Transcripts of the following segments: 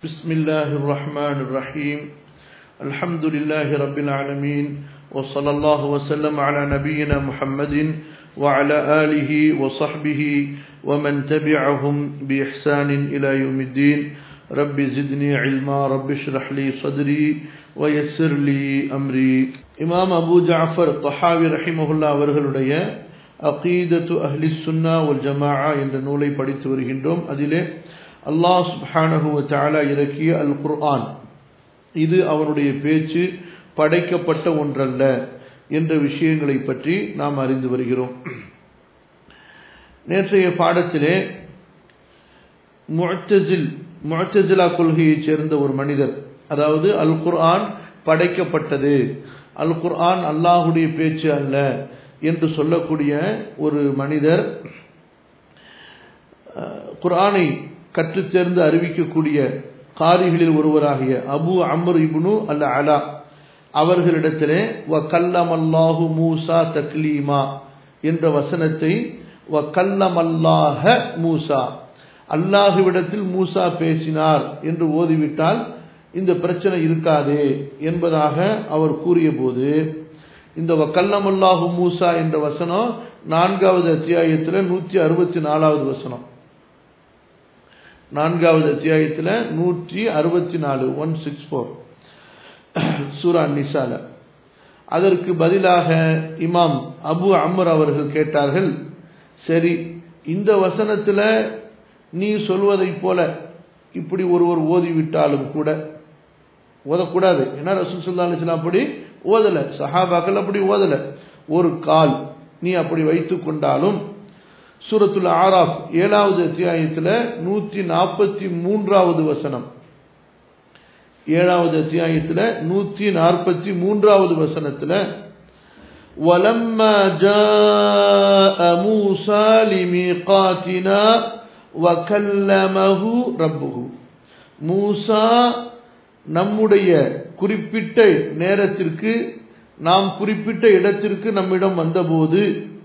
بسم الله الرحمن الرحيم الحمد لله رب العالمين وصلى الله وسلم على نبينا محمد وعلى آله وصحبه ومن تبعهم بإحسان إلى يوم الدين رب زدني علما رب اشرح لي صدري ويسر لي أمري إمام أبو جعفر طحاوي رحمه الله அவர்களுடைய அகீதத்து அஹ்லி சுன்னா ஒல் ஜமாஆ என்ற நூலை படித்து வருகின்றோம் அதிலே அல்லாஹ் சுப்ஹானஹு வ தஆலா இறக்கிய அல் குர்ஆன் இது அவனுடைய பேச்சு படைக்கப்பட்ட ஒன்றல்ல என்ற விஷயங்களை பற்றி நாம் அறிந்து வருகிறோம் நேற்றைய பாடத்திலே முஅத்தசில் முஅத்தசிலா கொள்கையைச் சேர்ந்த ஒரு மனிதர் அதாவது அல் குர்ஆன் படைக்கப்பட்டது அல் குர்ஆன் அல்லாஹுடைய பேச்சு அல்ல என்று சொல்லக்கூடிய ஒரு மனிதர் குர்ஆனை கற்றுத் தேர்ந்து அறிவிக்கக்கூடிய காரிகளில் ஒருவராகிய அபு அம்ர் இப்னு அல்ல அலா அவர்களிடத்திலே வ கல்லமல்லாஹு மூசா தக்லீமா என்ற வசனத்தை வ கல்லமல்லாஹ மூசா அல்லாஹுவிடத்தில் மூசா பேசினார் என்று ஓதிவிட்டால் இந்த பிரச்சனை இருக்காதே என்பதாக அவர் கூறிய போது இந்த வக்கல்லமல்லாஹு மூசா என்ற வசனம் நான்காவது அத்தியாயத்தில் நூற்றி அறுபத்தி நாலாவது வசனம் நான்காவது அத்தியாயத்தில் நூற்றி அறுபத்தி நாலு ஒன் சிக்ஸ் ஃபோர் சூரா நிசால அதற்கு பதிலாக இமாம் அபு அம்மர் அவர்கள் கேட்டார்கள் சரி இந்த வசனத்தில் நீ சொல்வதைப் போல இப்படி ஒருவர் ஓதிவிட்டாலும் கூட ஓதக்கூடாது ஏன்னா ரசூல் சொல்லா அலிஸ்லாம் அப்படி ஓதல சஹாபாக்கள் அப்படி ஓதல ஒரு கால் நீ அப்படி வைத்து கொண்டாலும் சூரத்துல் ஆராப் ஏழாவது அத்தியாயத்தில் நூற்றி நாற்பத்தி மூன்றாவது வசனம் ஏழாவது அத்தியாயத்தில் நூற்றி நாற்பத்தி மூன்றாவது வசனத்தில் ولما جاء موسى لميقاتنا وكلمه ربه மூசா நம்முடைய குறிப்பிட்ட நேரத்திற்கு நாம் குறிப்பிட்ட இடத்திற்கு நம்மிடம் வந்தபோது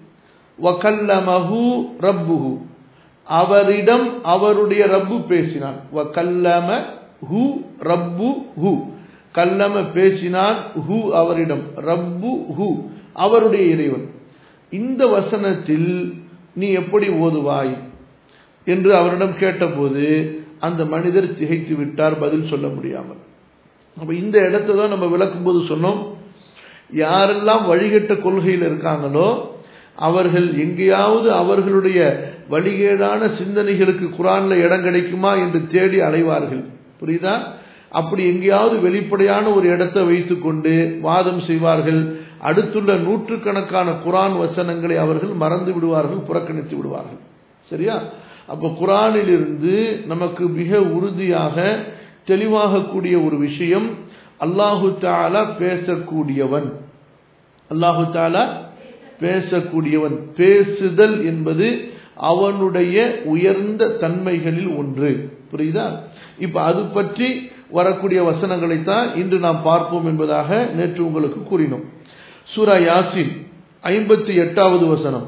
வகல்லமஹு ரப்புஹு அவரிடம் அவருடைய ரப்பு பேசினான் வகல்லம ஹு ரப்பு ஹு கல்லம பேசினான் ஹு அவரிடம் ரப்பு ஹு அவருடைய இறைவன் இந்த வசனத்தில் நீ எப்படி ஓதுவாய் என்று அவரிடம் கேட்டபோது அந்த மனிதர் திகைத்து விட்டார் பதில் சொல்ல முடியாமல் அப்ப இந்த இடத்தை தான் நம்ம விளக்கும் போது சொன்னோம் யாரெல்லாம் வழிகட்ட கொள்கையில் இருக்காங்களோ அவர்கள் எங்கேயாவது அவர்களுடைய வழிகேடான சிந்தனைகளுக்கு குரான்ல இடம் கிடைக்குமா என்று தேடி அலைவார்கள் புரியுதா அப்படி எங்கேயாவது வெளிப்படையான ஒரு இடத்தை வைத்துக்கொண்டு வாதம் செய்வார்கள் அடுத்துள்ள நூற்றுக்கணக்கான குரான் வசனங்களை அவர்கள் மறந்து விடுவார்கள் புறக்கணித்து விடுவார்கள் சரியா அப்ப குரானிலிருந்து நமக்கு மிக உறுதியாக தெளிவாக கூடிய ஒரு விஷயம் அல்லாஹு தாலா பேசக்கூடியவன் அல்லாஹு தாலா பேசக்கூடியவன் பேசுதல் என்பது அவனுடைய உயர்ந்த தன்மைகளில் ஒன்று புரியுதா இப்ப அது பற்றி வரக்கூடிய வசனங்களைத்தான் இன்று நாம் பார்ப்போம் என்பதாக நேற்று உங்களுக்கு கூறினோம் சூரா யாசின் ஐம்பத்தி எட்டாவது வசனம்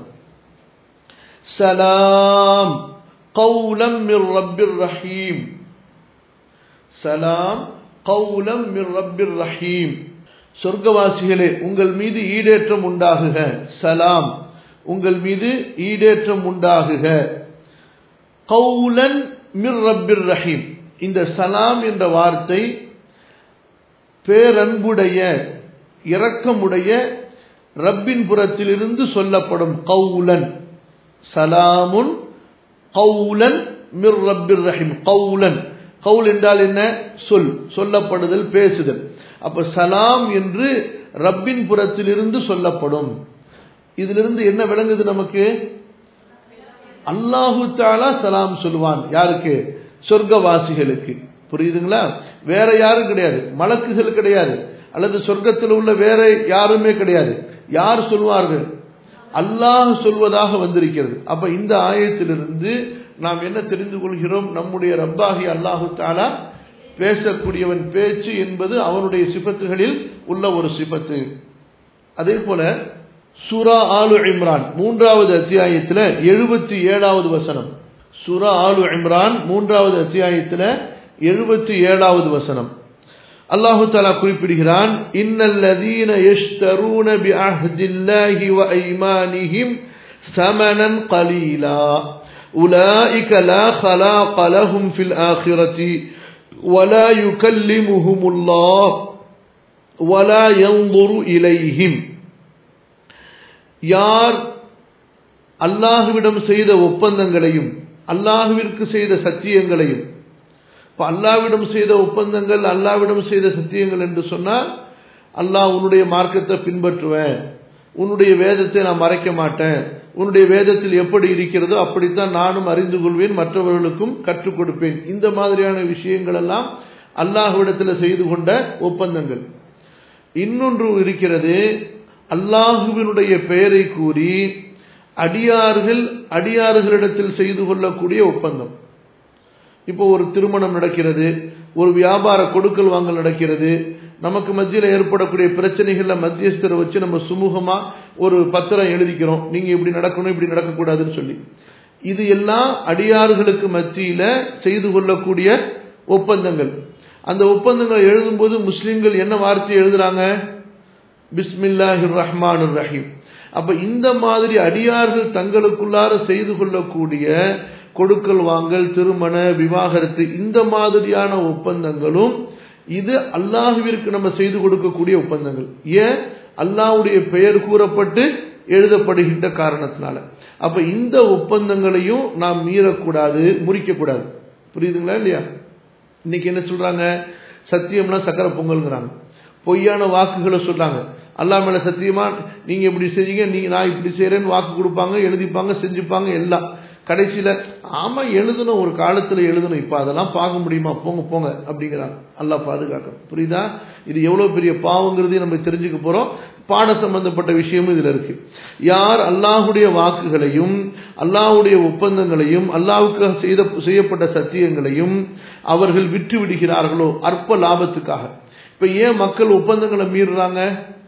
சலாம் கௌலம் மிர் ரப்பிர் ரஹீம் சலாம் கௌலம் மிர் ரப்பிர் ரஹீம் சொர்க்கவாசிகளே உங்கள் மீது ஈடேற்றம் உண்டாகுக சலாம் உங்கள் மீது ஈடேற்றம் உண்டாகுக கௌலன் மிர் ரப்பிர் ரஹீம் இந்த சலாம் என்ற வார்த்தை பேரன்புடைய இரக்கமுடைய ரப்பின் புறத்திலிருந்து சொல்லப்படும் கௌலன் சலாமுன் கௌலன் மிர் ரப்பிர் ரஹீம் கௌலன் கவுல் என்றால் என்ன சொல் சொல்லப்படுதல் பேசுதல் அப்ப சலாம் என்று ரப்பின் புறத்திலிருந்து சொல்லப்படும் இதிலிருந்து என்ன விளங்குது நமக்கு அல்லாஹு தாலா சலாம் சொல்லுவான் யாருக்கு சொர்க்கவாசிகளுக்கு புரியுதுங்களா வேற யாரும் கிடையாது மலக்குகள் கிடையாது அல்லது சொர்க்கத்தில் உள்ள வேற யாருமே கிடையாது யார் சொல்வார்கள் அல்லாஹ் சொல்வதாக வந்திருக்கிறது அப்ப இந்த ஆயத்திலிருந்து நாம் என்ன தெரிந்து கொள்கிறோம் நம்முடைய ரப்பாகி அல்லாஹு தாலா பேசக்கூடியவன் பேச்சு என்பது அவனுடைய சிபத்துகளில் உள்ள ஒரு சிபத்து அதே போல சூரா ஆலு இம்ரான் மூன்றாவது அத்தியாயத்தில் எழுபத்தி ஏழாவது வசனம் சூரா ஆலு இம்ரான் மூன்றாவது அத்தியாயத்தில் எழுபத்தி ஏழாவது வசனம் அல்லாஹு தாலா குறிப்பிடுகிறான் இன்னல்லதீன யஷ்தரூன பிஅஹ்தில்லாஹி வ ஐமானிஹிம் ثمنا قليلا أولئك لا خلاق لهم في الآخرة ولا يكلمهم الله ولا ينظر إليهم யார் அல்லாஹுவிடம் செய்த ஒப்பந்தங்களையும் அல்லாஹுவிற்கு செய்த சத்தியங்களையும் இப்போ அல்லாவிடம் செய்த ஒப்பந்தங்கள் அல்லாவிடம் செய்த சத்தியங்கள் என்று சொன்னால் அல்லாஹ் உன்னுடைய மார்க்கத்தை பின்பற்றுவேன் உன்னுடைய வேதத்தை நான் மறைக்க மாட்டேன் உன்னுடைய வேதத்தில் எப்படி இருக்கிறதோ அப்படித்தான் நானும் அறிந்து கொள்வேன் மற்றவர்களுக்கும் கற்றுக் கொடுப்பேன் இந்த மாதிரியான விஷயங்கள் எல்லாம் அல்லாஹுவிடத்தில் செய்து கொண்ட ஒப்பந்தங்கள் இன்னொன்று இருக்கிறது அல்லாஹுவினுடைய பெயரை கூறி அடியார்கள் அடியார்களிடத்தில் செய்து கொள்ளக்கூடிய ஒப்பந்தம் இப்போ ஒரு திருமணம் நடக்கிறது ஒரு வியாபார கொடுக்கல் வாங்கல் நடக்கிறது நமக்கு மத்தியில் ஏற்படக்கூடிய பிரச்சனைகள்ல மத்தியஸ்தரை வச்சு நம்ம சுமூகமா ஒரு பத்திரம் எழுதிக்கிறோம் நீங்க இப்படி நடக்கணும் இப்படி நடக்கக்கூடாதுன்னு சொல்லி இது எல்லாம் அடியார்களுக்கு மத்தியில செய்து கொள்ளக்கூடிய ஒப்பந்தங்கள் அந்த ஒப்பந்தங்களை எழுதும்போது முஸ்லிம்கள் என்ன வார்த்தை எழுதுறாங்க பிஸ்மில்லாஹிர் ரஹ்மான் ரஹீம் அப்ப இந்த மாதிரி அடியார்கள் தங்களுக்குள்ளார செய்து கொள்ளக்கூடிய கொடுக்கல் வாங்கல் திருமண விவாகரத்து இந்த மாதிரியான ஒப்பந்தங்களும் இது அல்லாஹுவிற்கு நம்ம செய்து கொடுக்கக்கூடிய ஒப்பந்தங்கள் ஏன் அல்லாஹுடைய பெயர் கூறப்பட்டு எழுதப்படுகின்ற காரணத்தினால அப்ப இந்த ஒப்பந்தங்களையும் நாம் மீறக்கூடாது முறிக்கக்கூடாது புரியுதுங்களா இல்லையா இன்னைக்கு என்ன சொல்றாங்க சத்தியம்னா சக்கரை பொங்கல்ங்கிறாங்க பொய்யான வாக்குகளை சொல்றாங்க அல்லா மேல சத்தியமா நீங்க இப்படி செஞ்சீங்க நீங்க நான் இப்படி செய்யறேன்னு வாக்கு கொடுப்பாங்க எழுதிப்பாங்க செஞ்சுப்பாங்க எல்லாம் கடைசியில ஆமா எழுதணும் ஒரு காலத்துல எழுதணும் இப்ப அதெல்லாம் பார்க்க முடியுமா போங்க போங்க அப்படிங்கிறாங்க அல்லா பாதுகாக்கணும் புரியுதா இது எவ்வளவு பெரிய பாவங்கிறதையும் நம்ம தெரிஞ்சுக்க போறோம் பாட சம்பந்தப்பட்ட விஷயமும் இதுல இருக்கு யார் அல்லாஹுடைய வாக்குகளையும் அல்லாஹுடைய ஒப்பந்தங்களையும் அல்லாவுக்கு செய்த செய்யப்பட்ட சத்தியங்களையும் அவர்கள் விட்டு விடுகிறார்களோ அற்ப லாபத்துக்காக இப்ப ஏன் மக்கள் ஒப்பந்தங்களை மீறுறாங்க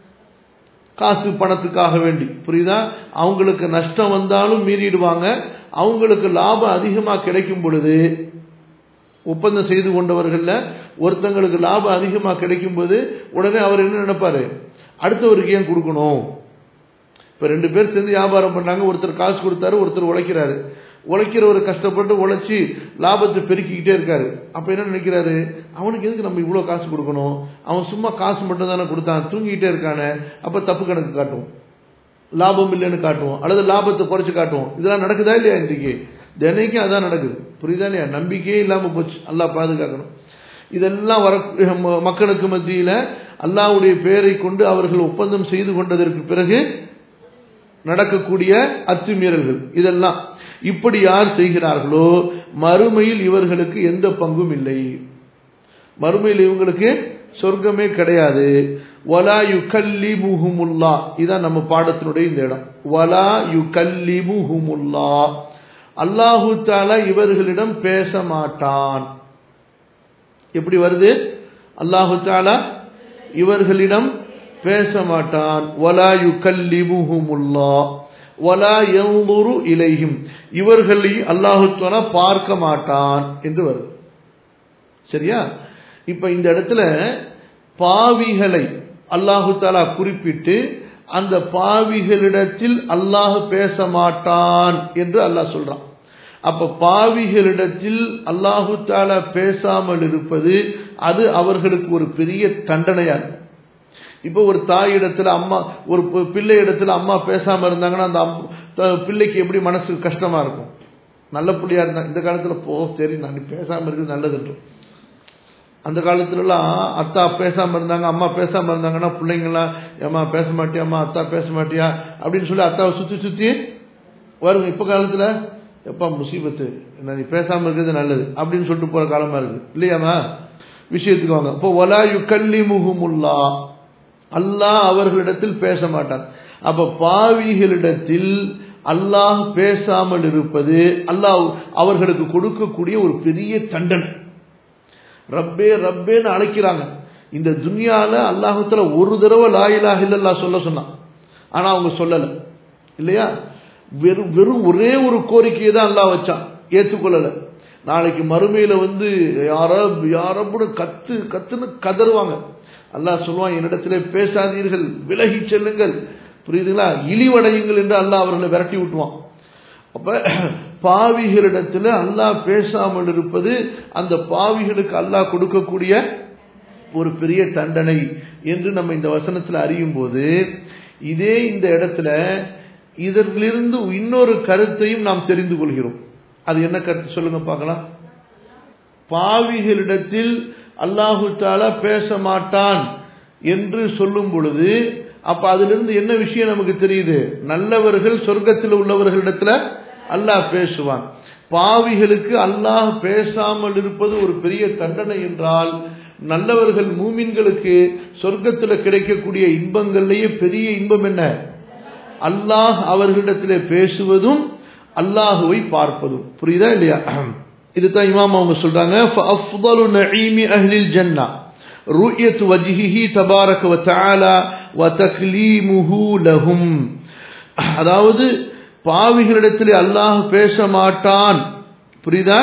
காசு பணத்துக்காக வேண்டி புரியுதா அவங்களுக்கு நஷ்டம் வந்தாலும் மீறிடுவாங்க அவங்களுக்கு லாபம் அதிகமாக கிடைக்கும் பொழுது ஒப்பந்தம் செய்து கொண்டவர்கள்ல ஒருத்தங்களுக்கு லாபம் அதிகமாக கிடைக்கும் போது உடனே அவர் என்ன நினைப்பாரு அடுத்தவருக்கு ஏன் கொடுக்கணும் இப்ப ரெண்டு பேர் சேர்ந்து வியாபாரம் பண்ணாங்க ஒருத்தர் காசு கொடுத்தாரு ஒருத்தர் உழைக்கிறாரு உழைக்கிறவர் கஷ்டப்பட்டு உழைச்சி லாபத்தை பெருக்கிக்கிட்டே இருக்காரு அப்ப என்ன நினைக்கிறாரு அவனுக்கு எதுக்கு நம்ம இவ்வளவு காசு கொடுக்கணும் அவன் சும்மா காசு மட்டும் தானே கொடுத்தான் தூங்கிட்டே இருக்கானே அப்ப தப்பு கணக்கு காட்டுவோம் லாபம் இல்லைன்னு காட்டுவோம் அல்லது லாபத்தை குறைச்சு காட்டுவோம் இதெல்லாம் நடக்குதா இல்லையா இன்றைக்கு தினைக்கும் அதான் நடக்குது புரியுதா இல்லையா நம்பிக்கையே இல்லாம போச்சு அல்லா பாதுகாக்கணும் இதெல்லாம் வர மக்களுக்கு மத்தியில அல்லாவுடைய பெயரை கொண்டு அவர்கள் ஒப்பந்தம் செய்து கொண்டதற்கு பிறகு நடக்கக்கூடிய அத்துமீறல்கள் இதெல்லாம் இப்படி யார் செய்கிறார்களோ மறுமையில் இவர்களுக்கு எந்த பங்கும் இல்லை மறுமையில் இவங்களுக்கு சொர்க்கமே கிடையாது வலா யு கல்லி முஹுமுல்லா இதான் நம்ம பாடத்தினுடைய இந்த இடம் வலா யு கல்லி முஹுமுல்லா அல்லாஹு தாலா இவர்களிடம் பேச மாட்டான் எப்படி வருது அல்லாஹு தாலா இவர்களிடம் பேச மாட்டான் வலா யு கல்லி முஹுமுல்லா வலா எவ்வொரு இலையும் இவர்களை அல்லாஹு தாலா பார்க்க மாட்டான் என்று வருது சரியா இப்ப இந்த இடத்துல பாவிகளை அல்லாஹு தாலா குறிப்பிட்டு அந்த பாவிகளிடத்தில் அல்லாஹ் பேச மாட்டான் என்று அல்லாஹ் சொல்றான் அப்ப பாவிகளிடத்தில் அல்லாஹு தாலா பேசாமல் இருப்பது அது அவர்களுக்கு ஒரு பெரிய தண்டனையா இருக்கும் இப்போ ஒரு தாய் இடத்துல அம்மா ஒரு பிள்ளை இடத்துல அம்மா பேசாம இருந்தாங்கன்னா அந்த பிள்ளைக்கு எப்படி மனசு கஷ்டமா இருக்கும் நல்ல பிள்ளையா இருந்தா இந்த காலத்துல போ சரி நான் பேசாம இருக்குது நல்லதுன்றும் அந்த காலத்துலலாம் அத்தா பேசாம இருந்தாங்க அம்மா பேசாம இருந்தாங்கன்னா பிள்ளைங்களாம் ஏமா பேச மாட்டியா அம்மா அத்தா பேச மாட்டியா அப்படின்னு சொல்லி அத்தாவை சுத்தி சுத்தி வருங்க இப்ப காலத்துல எப்பா முசீபத்து என்ன நீ பேசாம இருக்கிறது நல்லது அப்படின்னு சொல்லிட்டு போற காலமா இருக்கு இல்லையாமா விஷயத்துக்கு வாங்க இப்போ ஒலா யு கல்லி முகுமுல்லா அல்லாஹ் அவர்களிடத்தில் பேச மாட்டான் அப்ப பாவிகளிடத்தில் அல்லாஹ் பேசாமல் இருப்பது அல்லாஹ் அவர்களுக்கு கொடுக்கக்கூடிய ஒரு பெரிய தண்டனை ரப்பே ரப்பேன்னு அழைக்கிறாங்க இந்த துன்யால அல்லாஹத்துல ஒரு தடவை லாயிலா இல்லல்லா சொல்ல சொன்னான் ஆனா அவங்க சொல்லல இல்லையா வெறும் வெறும் ஒரே ஒரு கோரிக்கையை தான் அல்லாஹ் வச்சான் ஏத்துக்கொள்ளல நாளைக்கு மறுமையில வந்து யாரப் யாரப்புன்னு கத்து கத்துன்னு கதறுவாங்க அல்லாஹ் சொல்லுவான் என்னிடத்திலே பேசாதீர்கள் விலகி செல்லுங்கள் புரியுதுங்களா இழிவடையுங்கள் என்று அல்லாஹ் அவர்களை விரட்டி விட்டுவான் அப்ப பாவிகளிடத்துல அல்லாஹ் பேசாமல் இருப்பது அந்த பாவிகளுக்கு அல்லாஹ் கொடுக்கக்கூடிய ஒரு பெரிய தண்டனை என்று நம்ம இந்த வசனத்துல அறியும் போது இதே இந்த இடத்துல இதற்கிலிருந்து இன்னொரு கருத்தையும் நாம் தெரிந்து கொள்கிறோம் அது என்ன கருத்து சொல்லுங்க பார்க்கலாம் பாவிகளிடத்தில் அல்லாஹு தாலா பேச மாட்டான் என்று சொல்லும் பொழுது அப்ப அதிலிருந்து என்ன விஷயம் நமக்கு தெரியுது நல்லவர்கள் சொர்க்கத்தில் உள்ளவர்களிடத்துல அல்லாஹ் பேசுவான் பாவிகளுக்கு அல்லாஹ் பேசாமல் இருப்பது ஒரு பெரிய தண்டனை என்றால் நல்லவர்கள் மூமின்களுக்கு சொர்க்கத்தில் கிடைக்கக்கூடிய இன்பங்கள்லேயே பெரிய இன்பம் என்ன அல்லாஹ் அவர்களிடத்திலே பேசுவதும் அல்லாஹுவை பார்ப்பதும் புரியுதா இல்லையா இதுதான் இமாம் அவங்க சொல்றாங்க فأفضل نعيم أهل الجنة رؤية وجهه تبارك وتعالى وتكليمه لهم அதாவது பாவிகளிடத்தில் அல்லாஹ் பேச மாட்டான் புரியுதா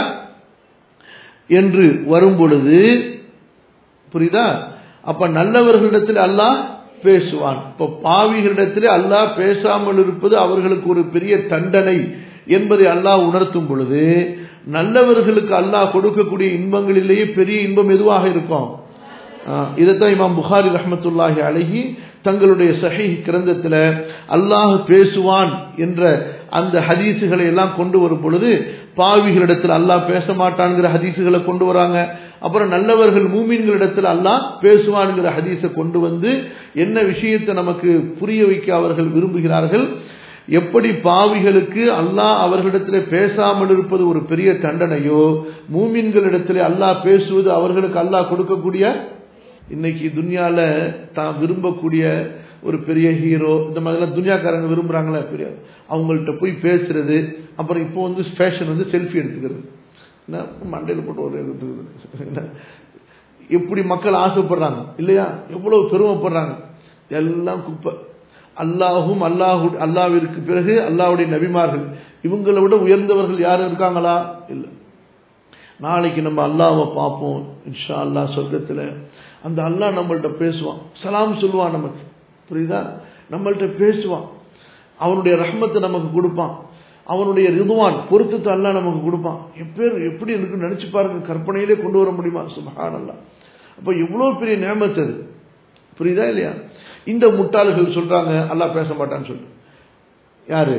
என்று வரும் பொழுது புரியுதா அப்ப நல்லவர்களிடத்தில் அல்லாஹ் பேசுவான் இப்ப பாவிகளிடத்தில் அல்லாஹ் பேசாமல் இருப்பது அவர்களுக்கு ஒரு பெரிய தண்டனை என்பதை அல்லாஹ் உணர்த்தும் பொழுது நல்லவர்களுக்கு அல்லாஹ் கொடுக்கக்கூடிய இன்பங்களிலேயே பெரிய இன்பம் எதுவாக இருக்கும் இதைத்தான் இமாம் புகாரி ரஹமத்துல்லாஹி அழகி தங்களுடைய சஹி கிரந்தத்தில் அல்லாஹ் பேசுவான் என்ற அந்த ஹதீசுகளை எல்லாம் கொண்டு வரும் பொழுது பாவிகளிடத்தில் அல்லாஹ் பேச மாட்டான்கிற ஹதீசுகளை கொண்டு வராங்க அப்புறம் நல்லவர்கள் மூமீன்களிடத்தில் அல்லாஹ் பேசுவான்கிற ஹதீஸை கொண்டு வந்து என்ன விஷயத்தை நமக்கு புரிய வைக்க அவர்கள் விரும்புகிறார்கள் எப்படி பாவிகளுக்கு அல்லாஹ் அவர்களிடத்தில் பேசாமல் இருப்பது ஒரு பெரிய தண்டனையோ மூமின்களிடத்தில் அல்லாஹ் பேசுவது அவர்களுக்கு அல்லாஹ் கொடுக்கக்கூடிய இன்னைக்கு துன்யால தான் விரும்பக்கூடிய ஒரு பெரிய ஹீரோ இந்த மாதிரிலாம் துன்யாக்காரங்க விரும்புறாங்களே பெரிய அவங்கள்ட்ட போய் பேசுறது அப்புறம் இப்போ வந்து ஃபேஷன் வந்து செல்ஃபி எடுத்துக்கிறது என்ன மண்டையில் போட்டு ஒரு எடுத்துக்கிறது எப்படி மக்கள் ஆசைப்படுறாங்க இல்லையா எவ்வளவு பெருமைப்படுறாங்க எல்லாம் குப்பை அல்லாஹும் அல்லாஹு அல்லாவிற்கு பிறகு அல்லாவுடைய நபிமார்கள் இவங்களை விட உயர்ந்தவர்கள் யாரும் இருக்காங்களா இல்லை நாளைக்கு நம்ம அல்லாவை பார்ப்போம் இன்ஷா அல்லா சொர்க்கத்தில் அந்த அல்லாஹ் நம்மள்ட்ட பேசுவான் சலாம் சொல்லுவான் நமக்கு புரியுதா நம்மள்ட்ட பேசுவான் அவனுடைய ரஹ்மத்தை நமக்கு கொடுப்பான் அவனுடைய ரிதுவான் பொருத்தத்தை அல்லா நமக்கு கொடுப்பான் எப்பேர் எப்படி இருக்குன்னு நினைச்சு பாருங்க கற்பனையிலே கொண்டு வர முடியுமா சுபஹான் அல்லா அப்போ எவ்வளோ பெரிய நேமத்து அது புரியுதா இல்லையா இந்த முட்டாள்கள் சொல்றாங்க அல்லாஹ் பேச மாட்டான்னு சொல்லு யாரு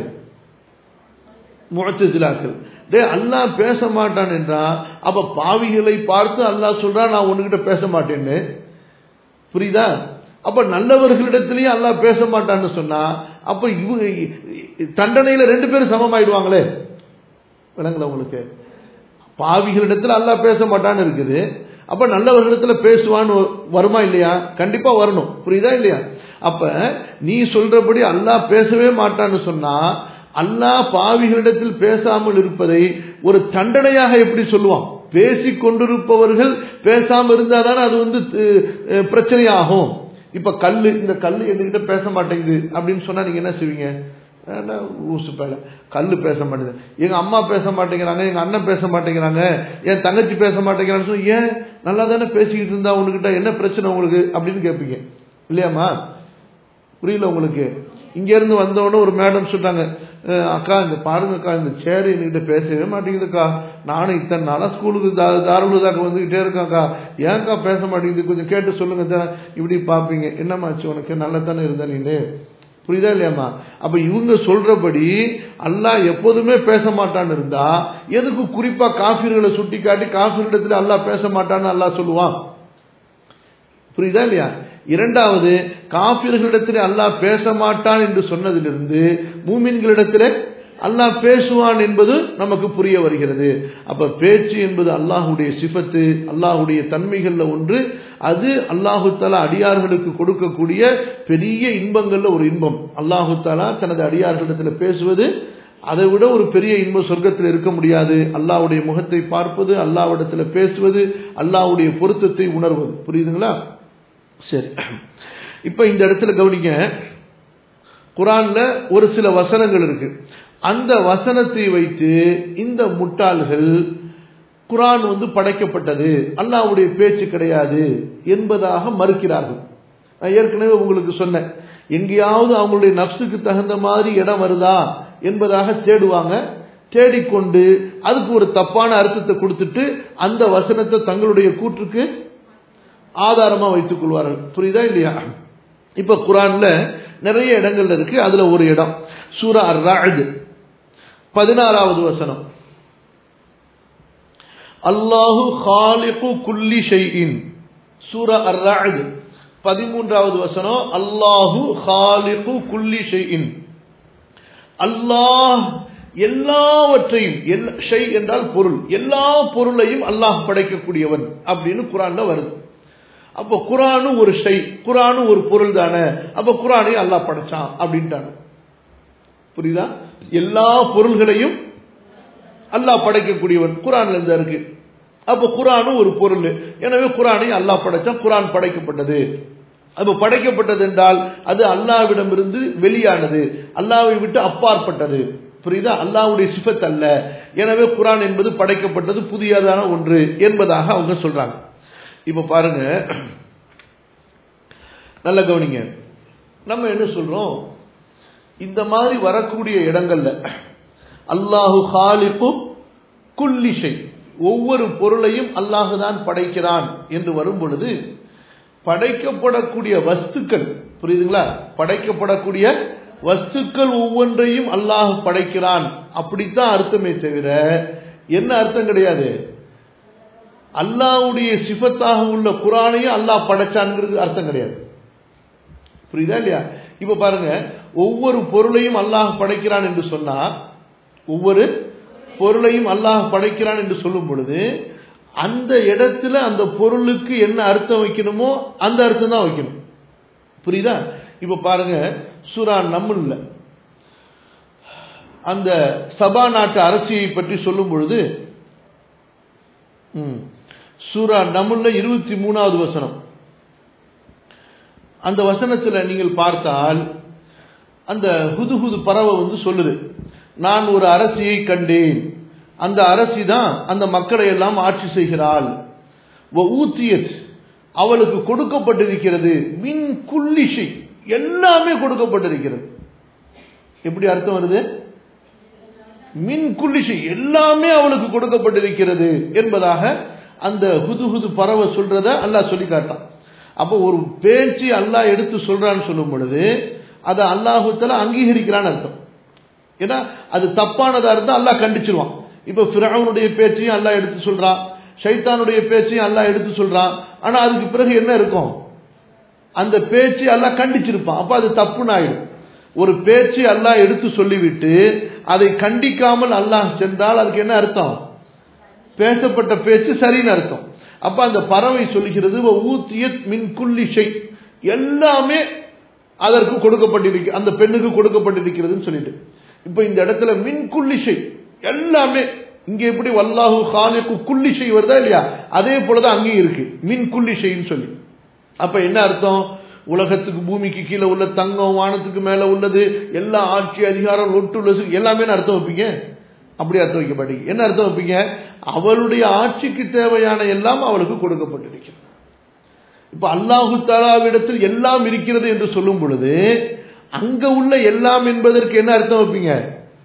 முகத்திலாக்கள் டே அல்லாஹ் பேச மாட்டான் என்றா அப்ப பாவிகளை பார்த்து அல்லாஹ் சொல்றா நான் உன்கிட்ட பேச மாட்டேன்னு புரியுதா அப்ப நல்லவர்களிடத்திலேயே அல்லாஹ் பேச மாட்டான்னு சொன்னா அப்ப இவங்க தண்டனையில ரெண்டு பேரும் சமமாயிடுவாங்களே விளங்கல உங்களுக்கு பாவிகளிடத்துல அல்லாஹ் பேச மாட்டான்னு இருக்குது அப்ப நல்லவர்களிடத்துல பேசுவான்னு வருமா இல்லையா கண்டிப்பா வரணும் புரியுதா இல்லையா அப்ப நீ சொல்றபடி அல்லாஹ் பேசவே மாட்டான்னு சொன்னா அல்லாஹ் பாவிகளிடத்தில் பேசாமல் இருப்பதை ஒரு தண்டனையாக எப்படி சொல்லுவான் பேசிக் கொண்டிருப்பவர்கள் பேசாம இருந்தாதானே அது வந்து பிரச்சனையாகும் இப்ப கல்லு இந்த கல்லு என்கிட்ட பேச மாட்டேங்குது அப்படின்னு சொன்னா நீங்க என்ன செய்வீங்க ஊசு பேல கல்லு பேச மாட்டேங்குது எங்க அம்மா பேச மாட்டேங்கிறாங்க எங்க அண்ணன் பேச மாட்டேங்கிறாங்க என் தங்கச்சி பேச மாட்டேங்கிறான்னு சொல்லி ஏன் நல்லா தானே பேசிக்கிட்டு இருந்தா உங்ககிட்ட என்ன பிரச்சனை உங்களுக்கு அப்படின்னு கேட்பீங்க இல்லையாம்மா புரியல உங்களுக்கு இங்க இருந்து வந்தவொடனே ஒரு மேடம் சொல்றாங்க அக்கா இந்த பாருங்க அக்கா இந்த சேர் என்கிட்ட பேசவே மாட்டேங்குதுக்கா நானும் இத்தனை நாளா ஸ்கூலுக்கு தாராளுதாக்க வந்துகிட்டே இருக்கேன்க்கா ஏன்க்கா பேச மாட்டேங்குது கொஞ்சம் கேட்டு சொல்லுங்க இப்படி பாப்பீங்க என்னமாச்சு உனக்கு நல்லா தானே இருந்த நீனு புரியுதா இல்லையாமா அப்ப இவங்க சொல்றபடி அல்லாஹ் எப்போதுமே பேச மாட்டான்னு இருந்தா எதுக்கு குறிப்பா காஃபிர்களை சுட்டி காட்டி காஃபிரிடத்துல அல்லாஹ் பேச மாட்டான்னு அல்லாஹ் சொல்லுவான் புரியுதா இல்லையா இரண்டாவது காபிர்களிடத்தில் அல்லாஹ் பேச மாட்டான் என்று சொன்னதிலிருந்து மூமின்களிடத்தில் அல்லாஹ் பேசுவான் என்பது நமக்கு புரிய வருகிறது அப்ப பேச்சு என்பது அல்லாஹுடைய சிஃபத்து அல்லாஹுடைய தன்மைகள்ல ஒன்று அது அல்லாஹு தாலா அடியார்களுக்கு கொடுக்கக்கூடிய பெரிய இன்பங்கள்ல ஒரு இன்பம் அல்லாஹு தாலா தனது அடியார்களிடத்தில் பேசுவது அதை விட ஒரு பெரிய இன்பம் சொர்க்கத்தில் இருக்க முடியாது அல்லாவுடைய முகத்தை பார்ப்பது அல்லாவிடத்தில் பேசுவது அல்லாவுடைய பொருத்தத்தை உணர்வது புரியுதுங்களா சரி இப்ப இந்த இடத்துல கவனிங்க குரான்ல ஒரு சில வசனங்கள் இருக்கு அந்த வசனத்தை வைத்து இந்த முட்டாள்கள் குரான் வந்து படைக்கப்பட்டது அல்லாஹ்வுடைய பேச்சு கிடையாது என்பதாக மறுக்கிறார்கள் நான் ஏற்கனவே உங்களுக்கு சொன்னேன் எங்கேயாவது அவங்களுடைய நப்சுக்கு தகுந்த மாதிரி இடம் வருதா என்பதாக தேடுவாங்க தேடிக்கொண்டு அதுக்கு ஒரு தப்பான அர்த்தத்தை கொடுத்துட்டு அந்த வசனத்தை தங்களுடைய கூற்றுக்கு ஆதாரமா வைத்துக் கொள்வார்கள் புரியுதா இல்லையா இப்ப குரான்ல நிறைய இடங்கள்ல இருக்கு அதுல ஒரு இடம் சூரா அர் ராஜ் பதினாறாவது வசனம் அல்லாஹு ஹாலிகு குல்லி ஷைஇன் சூரா அர் ராஜ் பதிமூன்றாவது வசனம் அல்லாஹு ஹாலிகு குல்லி ஷைஇன் அல்லாஹ் எல்லாவற்றையும் எல்லா ஷை என்றால் பொருள் எல்லா பொருளையும் அல்லாஹ் படைக்கக்கூடியவன் அப்படின்னு குரான்ல வருது அப்போ குரானும் ஒரு ஷை குரானும் ஒரு பொருள் தானே அப்ப குரானையும் அல்லாஹ் படைச்சான் அப்படின்ட்டாங்க புரியுதா எல்லா பொருள்களையும் அல்லாஹ் படைக்கக்கூடியவன் குரான்ல இருந்தா இருக்கு அப்ப குரானும் ஒரு பொருள் எனவே குரானையும் அல்லாஹ் படைச்சான் குரான் படைக்கப்பட்டது அப்ப படைக்கப்பட்டது என்றால் அது அல்லாவிடமிருந்து வெளியானது அல்லாவை விட்டு அப்பாற்பட்டது புரியுதா அல்லாவுடைய சிஃபத் அல்ல எனவே குரான் என்பது படைக்கப்பட்டது புதியதான ஒன்று என்பதாக அவங்க சொல்றாங்க இப்ப பாருங்க நல்ல கவனிங்க நம்ம என்ன சொல்றோம் இந்த மாதிரி வரக்கூடிய இடங்கள்ல அல்லாஹு ஹாலிக்கு குல்லிஷை ஒவ்வொரு பொருளையும் அல்லாஹுதான் படைக்கிறான் என்று வரும் பொழுது படைக்கப்படக்கூடிய வஸ்துக்கள் புரியுதுங்களா படைக்கப்படக்கூடிய வஸ்துக்கள் ஒவ்வொன்றையும் அல்லாஹ் படைக்கிறான் அப்படித்தான் அர்த்தமே தவிர என்ன அர்த்தம் கிடையாது அல்லாவுடைய சிபத்தாக உள்ள குரானையும் அல்லாஹ் படைச்சான்ங்கிறது அர்த்தம் கிடையாது புரியுதா இல்லையா இப்ப பாருங்க ஒவ்வொரு பொருளையும் அல்லாஹ் படைக்கிறான் என்று சொன்னா ஒவ்வொரு பொருளையும் அல்லாஹ் படைக்கிறான் என்று சொல்லும் பொழுது அந்த இடத்துல அந்த பொருளுக்கு என்ன அர்த்தம் வைக்கணுமோ அந்த அர்த்தம் தான் வைக்கணும் புரியுதா இப்ப பாருங்க சூரா நம்முல்ல அந்த சபா நாட்டு அரசியை பற்றி சொல்லும் பொழுது சூரா நம்முல்ல இருபத்தி மூணாவது வசனம் அந்த வசனத்தில் நீங்கள் பார்த்தால் அந்த ஹுது பறவை வந்து சொல்லுது நான் ஒரு அரசியை கண்டேன் அந்த அரசி தான் அந்த மக்களை எல்லாம் ஆட்சி செய்கிறாள் ஊத்தியத் அவளுக்கு கொடுக்கப்பட்டிருக்கிறது மின் குல்லிஷை எல்லாமே கொடுக்கப்பட்டிருக்கிறது எப்படி அர்த்தம் வருது மின் குல்லிஷை எல்லாமே அவளுக்கு கொடுக்கப்பட்டிருக்கிறது என்பதாக அந்த ஹுது ஹுது பறவை சொல்றத அல்லாஹ் சொல்லி காட்டான் அப்போ ஒரு பேச்சு அல்லாஹ் எடுத்து சொல்றான்னு சொல்லும் பொழுது அதை அல்லாஹுத்தல அங்கீகரிக்கிறான்னு அர்த்தம் ஏன்னா அது தப்பானதா இருந்தா அல்லாஹ் கண்டிச்சிருவான் இப்ப ஃபிரௌனுடைய பேச்சையும் அல்லாஹ் எடுத்து சொல்றான் ஷைத்தானுடைய பேச்சையும் அல்லாஹ் எடுத்து சொல்றான் ஆனா அதுக்கு பிறகு என்ன இருக்கும் அந்த பேச்சு அல்லாஹ் கண்டிச்சிருப்பான் அப்ப அது தப்புன்னு ஆயிடும் ஒரு பேச்சு அல்லாஹ் எடுத்து சொல்லிவிட்டு அதை கண்டிக்காமல் அல்லாஹ் சென்றால் அதுக்கு என்ன அர்த்தம் பேசப்பட்ட பேச்சு சரின்னு அர்த்தம் அப்ப அந்த பறவை சொல்லுகிறது ஊத்தியத் மின் குல்லிஷை எல்லாமே அதற்கு கொடுக்கப்பட்டிருக்கு அந்த பெண்ணுக்கு கொடுக்கப்பட்டிருக்கிறதுன்னு சொல்லிட்டு இப்ப இந்த இடத்துல மின் குல்லிஷை எல்லாமே இங்க எப்படி வல்லாஹு ஹாலிக்கு குல்லிஷை வருதா இல்லையா அதே போலதான் அங்கேயும் இருக்கு மின் குல்லிஷைன்னு சொல்லி அப்ப என்ன அர்த்தம் உலகத்துக்கு பூமிக்கு கீழே உள்ள தங்கம் வானத்துக்கு மேல உள்ளது எல்லா ஆட்சி அதிகாரம் லொட்டு எல்லாமே அர்த்தம் வைப்பீங்க அப்படி அர்த்தம் வைக்க மாட்டீங்க என்ன அர்த்தம் வைப்பீங்க அவளுடைய ஆட்சிக்கு தேவையான எல்லாம் அவளுக்கு கொடுக்கப்பட்டிருக்கிறது இப்ப அல்லாஹு தாலாவிடத்தில் எல்லாம் இருக்கிறது என்று சொல்லும் பொழுது அங்க உள்ள எல்லாம் என்பதற்கு என்ன அர்த்தம் வைப்பீங்க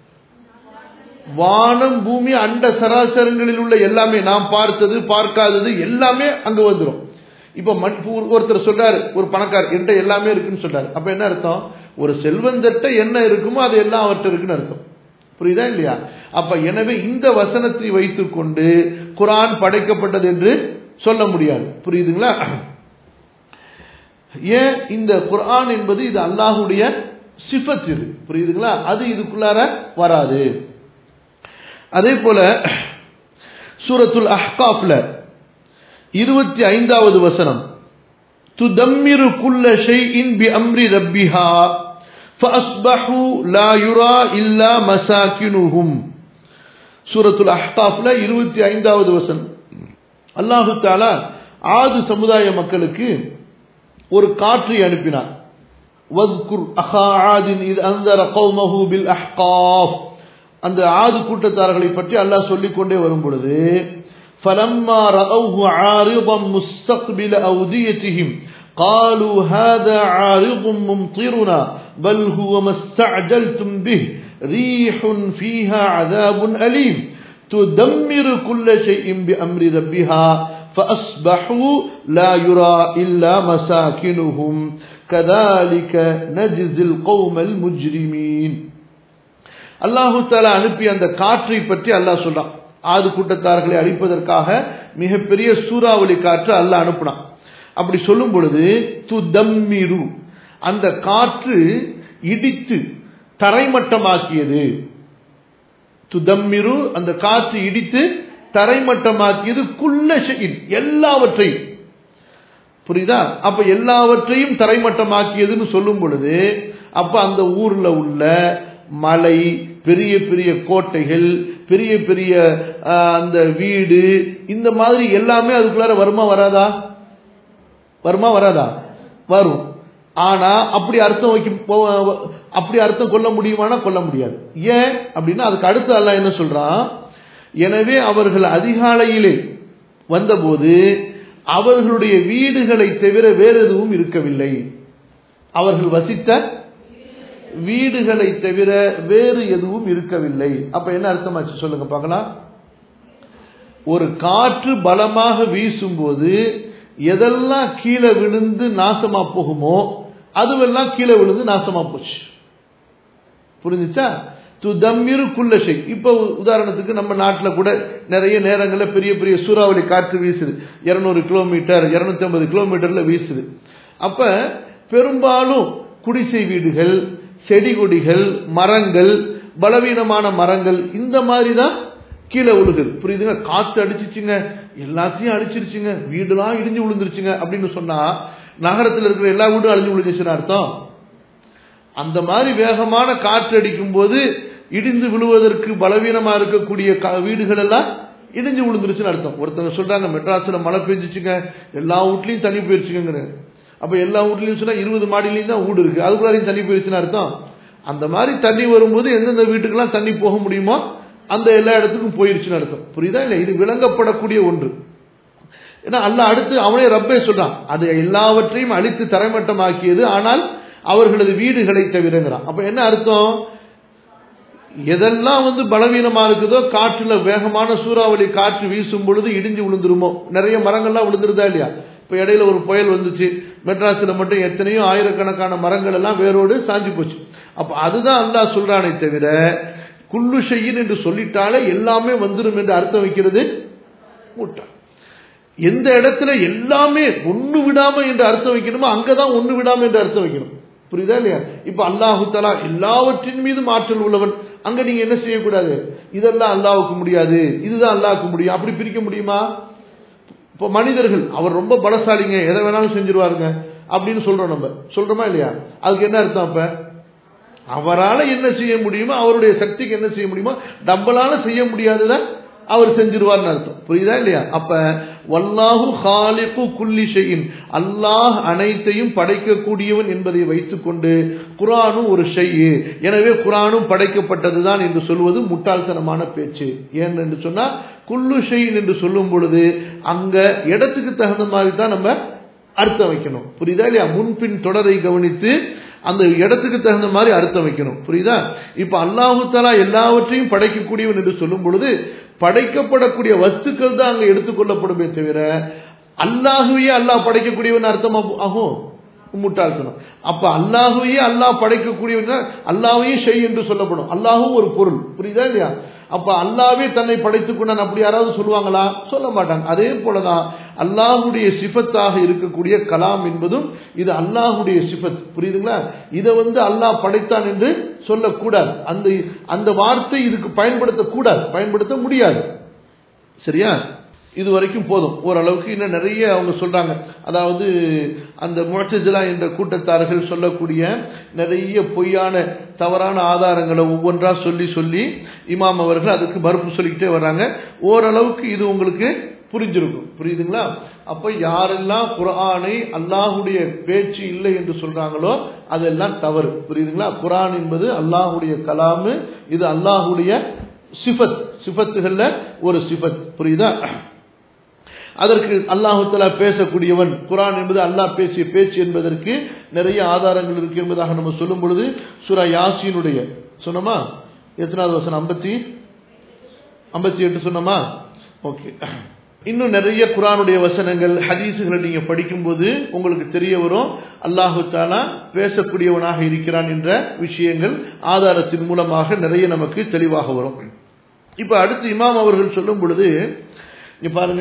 வானம் பூமி அண்ட சராசரங்களில் உள்ள எல்லாமே நாம் பார்த்தது பார்க்காதது எல்லாமே அங்க வந்துடும் இப்ப ஒருத்தர் சொல்றாரு ஒரு பணக்கார் என்கிட்ட எல்லாமே இருக்குன்னு சொல்றாரு அப்ப என்ன அர்த்தம் ஒரு செல்வந்தட்ட என்ன இருக்குமோ அது எல்லாம் அவர்கிட்ட இருக்குன்னு அர்த்தம் புரியுதா இல்லையா அப்ப எனவே இந்த வசனத்தை வைத்துக் கொண்டு குரான் படைக்கப்பட்டது என்று சொல்ல முடியாது புரியுதுங்களா ஏன் இந்த குரான் என்பது இது அல்லாஹுடைய சிஃபத் இது புரியுதுங்களா அது இதுக்குள்ளார வராது அதே போல சூரத்துல் அஹ்காஃப்ல இருபத்தி ஐந்தாவது வசனம் துதம்மிரு குல்ல ஷைஇன் பி அம்ரி ரப்பிஹா فأصبحوا لا يرى إلا مساكنهم சூரத்துல் அஹ்காஃப்ல இருபத்தி ஐந்தாவது வசனம் அல்லாஹு தாலா ஆது சமுதாய மக்களுக்கு ஒரு காற்றை அனுப்பினார் வஸ்குர் அஹா ஆதின் இது அந்தர கௌமஹு பில் அஹ்காஃப் அந்த ஆது கூட்டத்தார்களை பற்றி அல்லாஹ் சொல்லிக் கொண்டே வரும் பொழுது فلما رأوه عارضا مستقبل أوديتهم قالوا هذا عارض ممطرنا بل هو ما استعجلتم به ريح فيها عذاب أليم تدمر كل شيء بأمر ربها فأصبحوا لا يرى إلا مساكنهم كذلك نجزي القوم المجرمين அல்லாஹு தாலா அனுப்பிய அந்த காற்றை பற்றி அல்லாஹ் சொல்றான் ஆது கூட்டத்தார்களை அழிப்பதற்காக மிகப்பெரிய சூறாவளி காற்று அல்லாஹ் அனுப்புனான் அப்படி சொல்லும் பொழுது துதம்மிரு அந்த காற்று இடித்து தரைமட்டமாக்கியது துதம்மிரு அந்த காற்று இடித்து தரைமட்டமாக்கியது குள்ள ஷெயின் எல்லாவற்றையும் புரியுதா அப்ப எல்லாவற்றையும் தரைமட்டமாக்கியதுன்னு சொல்லும் பொழுது அப்ப அந்த ஊர்ல உள்ள மலை பெரிய பெரிய கோட்டைகள் பெரிய பெரிய அந்த வீடு இந்த மாதிரி எல்லாமே அதுக்குள்ளார வருமா வராதா வருமா வராதா வரும் ஆனா அப்படி அர்த்தம் வைக்க அப்படி அர்த்தம் கொள்ள முடியுமானா கொள்ள முடியாது ஏன் அப்படின்னா அதுக்கு அடுத்து அல்ல என்ன சொல்றான் எனவே அவர்கள் அதிகாலையிலே வந்தபோது அவர்களுடைய வீடுகளை தவிர வேறு எதுவும் இருக்கவில்லை அவர்கள் வசித்த வீடுகளை தவிர வேறு எதுவும் இருக்கவில்லை அப்ப என்ன அர்த்தமாச்சு சொல்லுங்க பார்க்கலாம் ஒரு காற்று பலமாக வீசும்போது எதெல்லாம் கீழே விழுந்து நாசமா போகுமோ அதுவெல்லாம் கீழே விழுந்து நாசமா போச்சு புரிஞ்சுச்சா துதம்மிரு குல்லஷை இப்ப உதாரணத்துக்கு நம்ம நாட்டில் கூட நிறைய நேரங்களில் பெரிய பெரிய சூறாவளி காற்று வீசுது இருநூறு கிலோமீட்டர் இருநூத்தி ஐம்பது கிலோமீட்டர்ல வீசுது அப்ப பெரும்பாலும் குடிசை வீடுகள் செடி கொடிகள் மரங்கள் பலவீனமான மரங்கள் இந்த மாதிரி தான் கீழே விழுகுது புரியுதுங்க காத்து அடிச்சிச்சுங்க எல்லாத்தையும் அடிச்சிருச்சுங்க வீடுலாம் இடிஞ்சு விழுந்துருச்சுங்க அப்படின்னு சொன்னா நகரத்தில் இருக்கிற எல்லா வீடும் அழிஞ்சு விழுந்துச்சுன்னு அர்த்தம் அந்த மாதிரி வேகமான காற்று அடிக்கும் போது இடிந்து விழுவதற்கு பலவீனமா இருக்கக்கூடிய வீடுகள் எல்லாம் இடிஞ்சு விழுந்துருச்சுன்னு அர்த்தம் ஒருத்தவங்க சொல்றாங்க மெட்ராஸ்ல மழை பெஞ்சிச்சுங்க எல்லா வீட்லயும் தண்ணி போயிருச்சுங்க அப்ப எல்லா வீட்லயும் சொன்னா இருபது மாடிலையும் தான் வீடு இருக்கு அதுக்குள்ளாரையும் தண்ணி போயிருச்சுன்னு அர்த்தம் அந்த மாதிரி தண்ணி வரும்போது எந்தெந்த வீட்டுக்கெல்லாம் தண்ணி போக முடியுமோ அந்த எல்லா இடத்துக்கும் போயிருச்சுன்னு அர்த்தம் புரியுதா இல்லை இது விளங்கப்படக்கூடிய ஒன்று ஏன்னா அல்ல அடுத்து அவனே ரப்பே சொல்றான் அது எல்லாவற்றையும் அழித்து தரைமட்டமாக்கியது ஆனால் அவர்களது வீடுகளை தவிரங்கிறான் அப்ப என்ன அர்த்தம் எதெல்லாம் வந்து பலவீனமா இருக்குதோ காற்றுல வேகமான சூறாவளி காற்று வீசும் பொழுது இடிஞ்சு விழுந்துருமோ நிறைய மரங்கள்லாம் விழுந்துருதா இல்லையா இப்ப இடையில ஒரு புயல் வந்துச்சு மெட்ராஸ்ல மட்டும் எத்தனையோ ஆயிரக்கணக்கான மரங்கள் எல்லாம் வேரோடு சாஞ்சு போச்சு அப்ப அதுதான் அல்லா சொல்றானே தவிர குள்ளு செய்யின் என்று சொல்லிட்டாலே எல்லாமே வந்துடும் என்று அர்த்தம் வைக்கிறது முட்டா எந்த இடத்துல எல்லாமே ஒண்ணு விடாம என்று அர்த்தம் வைக்கணுமோ அங்கதான் ஒண்ணு விடாம என்று அர்த்தம் வைக்கணும் புரியுதா இல்லையா இப்ப அல்லாஹு தலா எல்லாவற்றின் மீதும் ஆற்றல் உள்ளவன் அங்க நீங்க என்ன செய்யக்கூடாது இதெல்லாம் அல்லாவுக்கு முடியாது இதுதான் அல்லாவுக்கு முடியும் அப்படி பிரிக்க முடியுமா இப்போ மனிதர்கள் அவர் ரொம்ப பலசாலிங்க எதை வேணாலும் செஞ்சிருவாருங்க அப்படின்னு சொல்றோம் நம்ம சொல்றோமா இல்லையா அதுக்கு என்ன அர்த்தம் அப்ப அவரால் என்ன செய்ய முடியுமோ அவருடைய சக்திக்கு என்ன செய்ய முடியுமோ நம்மளால செய்ய முடியாததை அவர் செஞ்சிருவார்னு அர்த்தம் புரியுதா இல்லையா அப்ப வல்லாஹு ஹாலிகு குல்லி ஷெயின் அல்லாஹ் அனைத்தையும் படைக்கக்கூடியவன் என்பதை வைத்துக்கொண்டு குரானும் ஒரு ஷெய் எனவே குரானும் படைக்கப்பட்டதுதான் என்று சொல்வது முட்டாள்தனமான பேச்சு ஏன் என்று சொன்னா குல்லு ஷெயின் என்று சொல்லும் பொழுது அங்க இடத்துக்கு தகுந்த மாதிரி தான் நம்ம அர்த்தம் வைக்கணும் புரியுதா இல்லையா முன்பின் தொடரை கவனித்து அந்த இடத்துக்கு தகுந்த மாதிரி அர்த்தம் வைக்கணும் புரியுதா இப்ப அல்லாஹு தலா எல்லாவற்றையும் படைக்கக்கூடியவன் என்று சொல்லும் பொழுது படைக்கப்படக்கூடிய வஸ்துக்கள் தான் அங்க எடுத்துக்கொள்ளப்படுமே தவிர அல்லாஹுவே அல்லாஹ் படைக்கக்கூடியவன் அர்த்தம் ஆகும் முட்டாள்தனம் அப்ப அல்லாஹுவே அல்லாஹ் படைக்கக்கூடியவன் அல்லாஹையும் செய் என்று சொல்லப்படும் அல்லாஹும் ஒரு பொருள் புரியுதா இல்லையா அப்ப அல்லாவே தன்னை படைத்துக் கொண்டான் அப்படி யாராவது சொல்லுவாங்களா சொல்ல மாட்டாங்க அதே போலதான் அல்லாஹுடைய சிஃபத்தாக இருக்கக்கூடிய கலாம் என்பதும் இது அல்லாஹுடைய சிஃபத் புரியுதுங்களா இதை வந்து அல்லாஹ் படைத்தான் என்று சொல்லக்கூடாது அந்த அந்த வார்த்தை இதுக்கு பயன்படுத்தக்கூடாது பயன்படுத்த முடியாது சரியா இது வரைக்கும் போதும் ஓரளவுக்கு இன்னும் நிறைய அவங்க சொல்றாங்க அதாவது அந்த முழச்சஜிலா என்ற கூட்டத்தார்கள் சொல்லக்கூடிய நிறைய பொய்யான தவறான ஆதாரங்களை ஒவ்வொன்றா சொல்லி சொல்லி இமாம் அவர்கள் அதுக்கு மறுப்பு சொல்லிக்கிட்டே வர்றாங்க ஓரளவுக்கு இது உங்களுக்கு புரிஞ்சிருக்கும் புரியுதுங்களா அப்ப யாரெல்லாம் குரானை அல்லாஹுடைய பேச்சு இல்லை என்று சொல்றாங்களோ அதெல்லாம் தவறு புரியுதுங்களா குரான் என்பது அல்லாஹுடைய கலாமு இது அல்லாஹுடைய சிஃபத் சிஃபத்துகள்ல ஒரு சிஃபத் புரியுதா அதற்கு அல்லாஹு தலா பேசக்கூடியவன் குரான் என்பது அல்லாஹ் பேசிய பேச்சு என்பதற்கு நிறைய ஆதாரங்கள் இருக்கு என்பதாக நம்ம சொல்லும் பொழுது சுரா யாசினுடைய சொன்னோமா எத்தனாவது வசனம் ஐம்பத்தி ஐம்பத்தி எட்டு சொன்னோமா ஓகே இன்னும் நிறைய குரானுடைய வசனங்கள் ஹதீஸுகளை நீங்க படிக்கும்போது உங்களுக்கு தெரிய வரும் அல்லாஹு தாலா பேசக்கூடியவனாக இருக்கிறான் என்ற விஷயங்கள் ஆதாரத்தின் மூலமாக நிறைய நமக்கு தெளிவாக வரும் இப்ப அடுத்து இமாம் அவர்கள் சொல்லும் பொழுது இங்க பாருங்க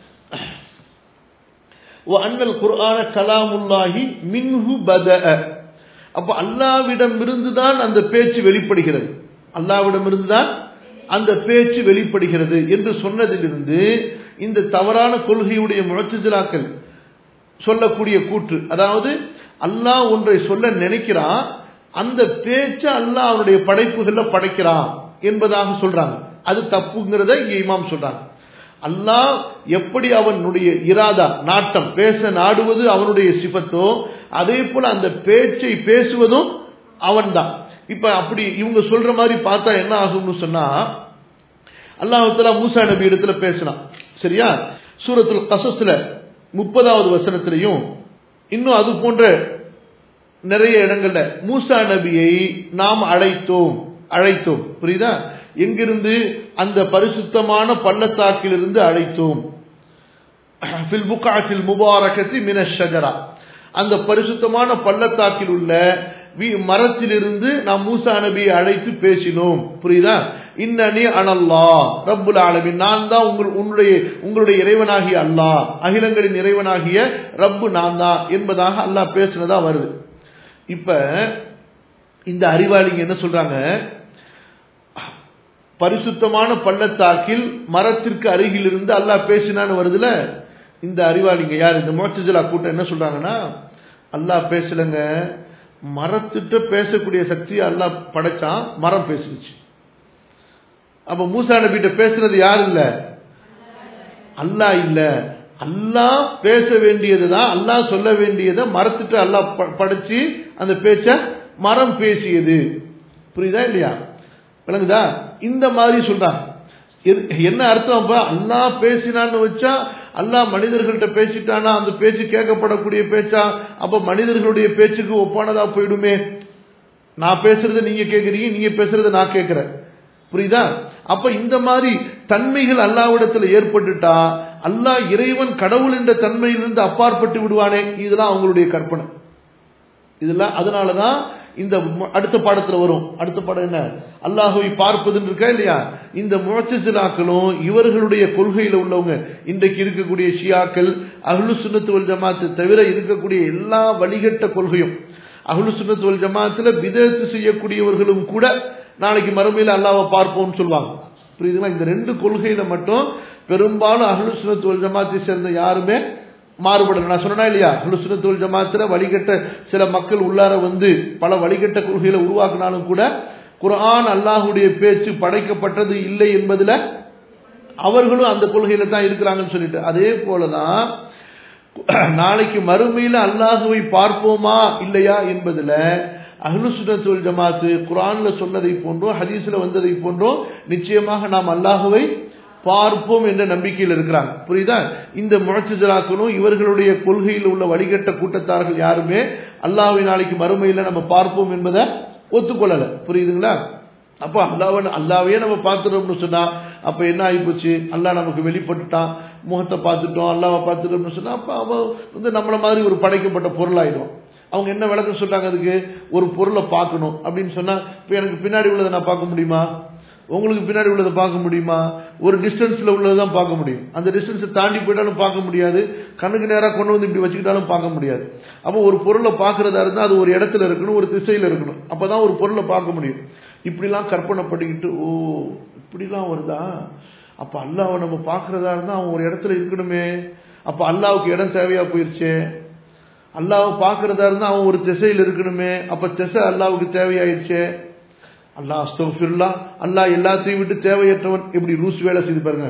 அண்ணல் குர்ஆன கலாமுல்லாஹி மின்ஹு பத அப்ப அல்லாவிடமிருந்து தான் அந்த பேச்சு வெளிப்படுகிறது அல்லாவிடமிருந்து தான் அந்த பேச்சு வெளிப்படுகிறது என்று சொன்னதிலிருந்து இந்த தவறான கொள்கையுடைய முழச்சிலாக்கள் சொல்லக்கூடிய கூற்று அதாவது அல்லாஹ் ஒன்றை சொல்ல நினைக்கிறான் அந்த பேச்சை அல்லாஹ் அவனுடைய படைப்புகள்ல படைக்கிறான் என்பதாக சொல்றாங்க அது தப்புங்கிறத இங்க இமாம் சொல்றாங்க அல்லாஹ் எப்படி அவனுடைய இராதா நாட்டம் பேச நாடுவது அவனுடைய சிபத்தோ அதே போல அந்த பேச்சை பேசுவதும் அவன்தான் இப்ப அப்படி இவங்க சொல்ற மாதிரி பார்த்தா என்ன ஆகும்னு சொன்னா அல்லாஹால மூசா நபி இடத்துல பேசினான் சரியா சூரத்துல் கசஸ்ல முப்பதாவது வசனத்திலையும் இன்னும் அது போன்ற நிறைய இடங்கள்ல மூசா நபியை நாம் அழைத்தோம் அழைத்தோம் புரியுதா எங்கிருந்து அந்த பரிசுத்தமான பள்ளத்தாக்கிலிருந்து அழைத்தோம் முபாரகத்தி மினஷஜரா அந்த பரிசுத்தமான பள்ளத்தாக்கில் உள்ள மரத்திலிருந்து நாம் மூசா நபியை அழைத்து பேசினோம் புரியுதா இன்னனி அனல்லா ரப்புல் ஆலமின் நான் தான் உங்கள் உன்னுடைய உங்களுடைய இறைவனாகிய அல்லாஹ் அகிலங்களின் இறைவனாகிய ரப்பு நான் தான் என்பதாக அல்லாஹ் பேசுனதா வருது இப்ப இந்த அறிவாளிங்க என்ன சொல்றாங்க பரிசுத்தமான பள்ளத்தாக்கில் மரத்திற்கு அருகில் இருந்து அல்லாஹ் பேசினான்னு வருதுல இந்த அறிவாளிங்க யார் இந்த மோச்சஜலா கூட்டம் என்ன சொல்றாங்கன்னா அல்லாஹ் பேசலங்க மரத்திட்ட பேசக்கூடிய சக்தியை அல்லாஹ் படைச்சான் மரம் பேசிடுச்சு அப்ப மூசா நபிட்ட பேசுறது யார் இல்ல அல்லாஹ் இல்ல அல்லாஹ் பேச வேண்டியதுதான் அல்லாஹ் சொல்ல வேண்டியதை மரத்திட்ட அல்லாஹ் படைச்சு அந்த பேச்ச மரம் பேசியது புரியுதா இல்லையா விளங்குதா இந்த மாதிரி சொல்றாங்க என்ன அர்த்தம் அப்ப அல்லாஹ் பேசினான்னு வச்சா அல்லாஹ் மனிதர்கள்ட்ட பேசிட்டானா அந்த பேச்சு கேட்கப்படக்கூடிய பேச்சா அப்ப மனிதர்களுடைய பேச்சுக்கு ஒப்பானதா போயிடுமே நான் பேசுறத நீங்க கேட்கறீங்க நீங்க பேசுறத நான் கேட்கிறேன் புரியுதா அப்ப இந்த மாதிரி தன்மைகள் அல்லாவிடத்துல ஏற்பட்டுட்டா அல்லாஹ் இறைவன் கடவுள் என்ற தன்மையிலிருந்து அப்பாற்பட்டு விடுவானே இதெல்லாம் அவங்களுடைய கற்பனை இதெல்லாம் அதனாலதான் இந்த அடுத்த பாடத்துல வரும் அடுத்த பாடம் என்ன அல்லாஹுவை பார்ப்பதுன்னு இருக்கா இல்லையா இந்த முழச்சிலாக்களும் இவர்களுடைய கொள்கையில உள்ளவங்க இன்றைக்கு இருக்கக்கூடிய ஷியாக்கள் அஹ்லு சுண்ணத்துவல் ஜமாத்து தவிர இருக்கக்கூடிய எல்லா வழிகட்ட கொள்கையும் அஹ்லு சுண்ணத்துவல் ஜமாத்துல விதத்து செய்யக்கூடியவர்களும் கூட நாளைக்கு மறுமையில அல்லாவை பார்ப்போம்னு சொல்லுவாங்க புரியுதுங்களா இந்த ரெண்டு கொள்கையில மட்டும் பெரும்பாலும் அஹ்லு சுண்ணத்துவல் ஜமாத்தை சேர்ந்த யாருமே மாறுபடல நான் சொன்னா இல்லையா ஹுலுசுனத்துல் ஜமாத்துல வழிகட்ட சில மக்கள் உள்ளார வந்து பல வழிகட்ட கொள்கைகளை உருவாக்கினாலும் கூட குரான் அல்லாஹுடைய பேச்சு படைக்கப்பட்டது இல்லை என்பதுல அவர்களும் அந்த கொள்கையில தான் இருக்கிறாங்கன்னு சொல்லிட்டு அதே போலதான் நாளைக்கு மறுமையில அல்லாஹுவை பார்ப்போமா இல்லையா என்பதுல அஹ்லுசுனத்துல் ஜமாத்து குரான்ல சொன்னதை போன்றோ ஹதீஸ்ல வந்ததை போன்றோ நிச்சயமாக நாம் அல்லாஹுவை பார்ப்போம் என்ற நம்பிக்கையில் இருக்கிறாங்க புரியுதா இந்த முழச்சிஜலாக்களும் இவர்களுடைய கொள்கையில் உள்ள வழிகட்ட கூட்டத்தார்கள் யாருமே அல்லாஹ்வை நாளைக்கு மறுமையில் நம்ம பார்ப்போம் என்பதை ஒத்துக்கொள்ளல புரியுதுங்களா அப்போ அல்லாவ அல்லாவே நம்ம பார்த்துட்டோம்னு சொன்னா அப்ப என்ன ஆகிப்போச்சு அல்லாஹ் நமக்கு வெளிப்பட்டுட்டான் முகத்தை பார்த்துட்டோம் அல்லாவை பார்த்துட்டோம்னு சொன்னா அப்ப அவன் வந்து நம்மள மாதிரி ஒரு படைக்கப்பட்ட பொருளாயிடும் அவங்க என்ன விளக்கம் சொல்றாங்க அதுக்கு ஒரு பொருளை பார்க்கணும் அப்படின்னு சொன்னா இப்ப எனக்கு பின்னாடி உள்ளதை நான் பார்க்க முடியுமா உங்களுக்கு பின்னாடி உள்ளதை பார்க்க முடியுமா ஒரு டிஸ்டன்ஸ்ல உள்ளதை தான் பார்க்க முடியும் அந்த டிஸ்டன்ஸை தாண்டி போயிட்டாலும் பார்க்க முடியாது கண்ணுக்கு நேராக கொண்டு வந்து இப்படி வச்சுக்கிட்டாலும் பார்க்க முடியாது அப்போ ஒரு பொருளை பார்க்கறதா இருந்தால் அது ஒரு இடத்துல இருக்கணும் ஒரு திசையில் இருக்கணும் அப்பதான் ஒரு பொருளை பார்க்க முடியும் இப்படிலாம் கற்பனை பண்ணிக்கிட்டு ஓ இப்படிலாம் வருதா அப்ப அல்லாவை நம்ம பார்க்கறதா இருந்தா அவன் ஒரு இடத்துல இருக்கணுமே அப்ப அல்லாவுக்கு இடம் தேவையா போயிருச்சே அல்லாவை பார்க்கறதா இருந்தா அவன் ஒரு திசையில் இருக்கணுமே அப்ப திசை அல்லாவுக்கு தேவையாயிருச்சே அல்லா அஸ்தபில்லா அல்லாஹ் எல்லாத்தையும் விட்டு தேவையற்றவன் எப்படி ரூஸ் வேலை செய்து பாருங்க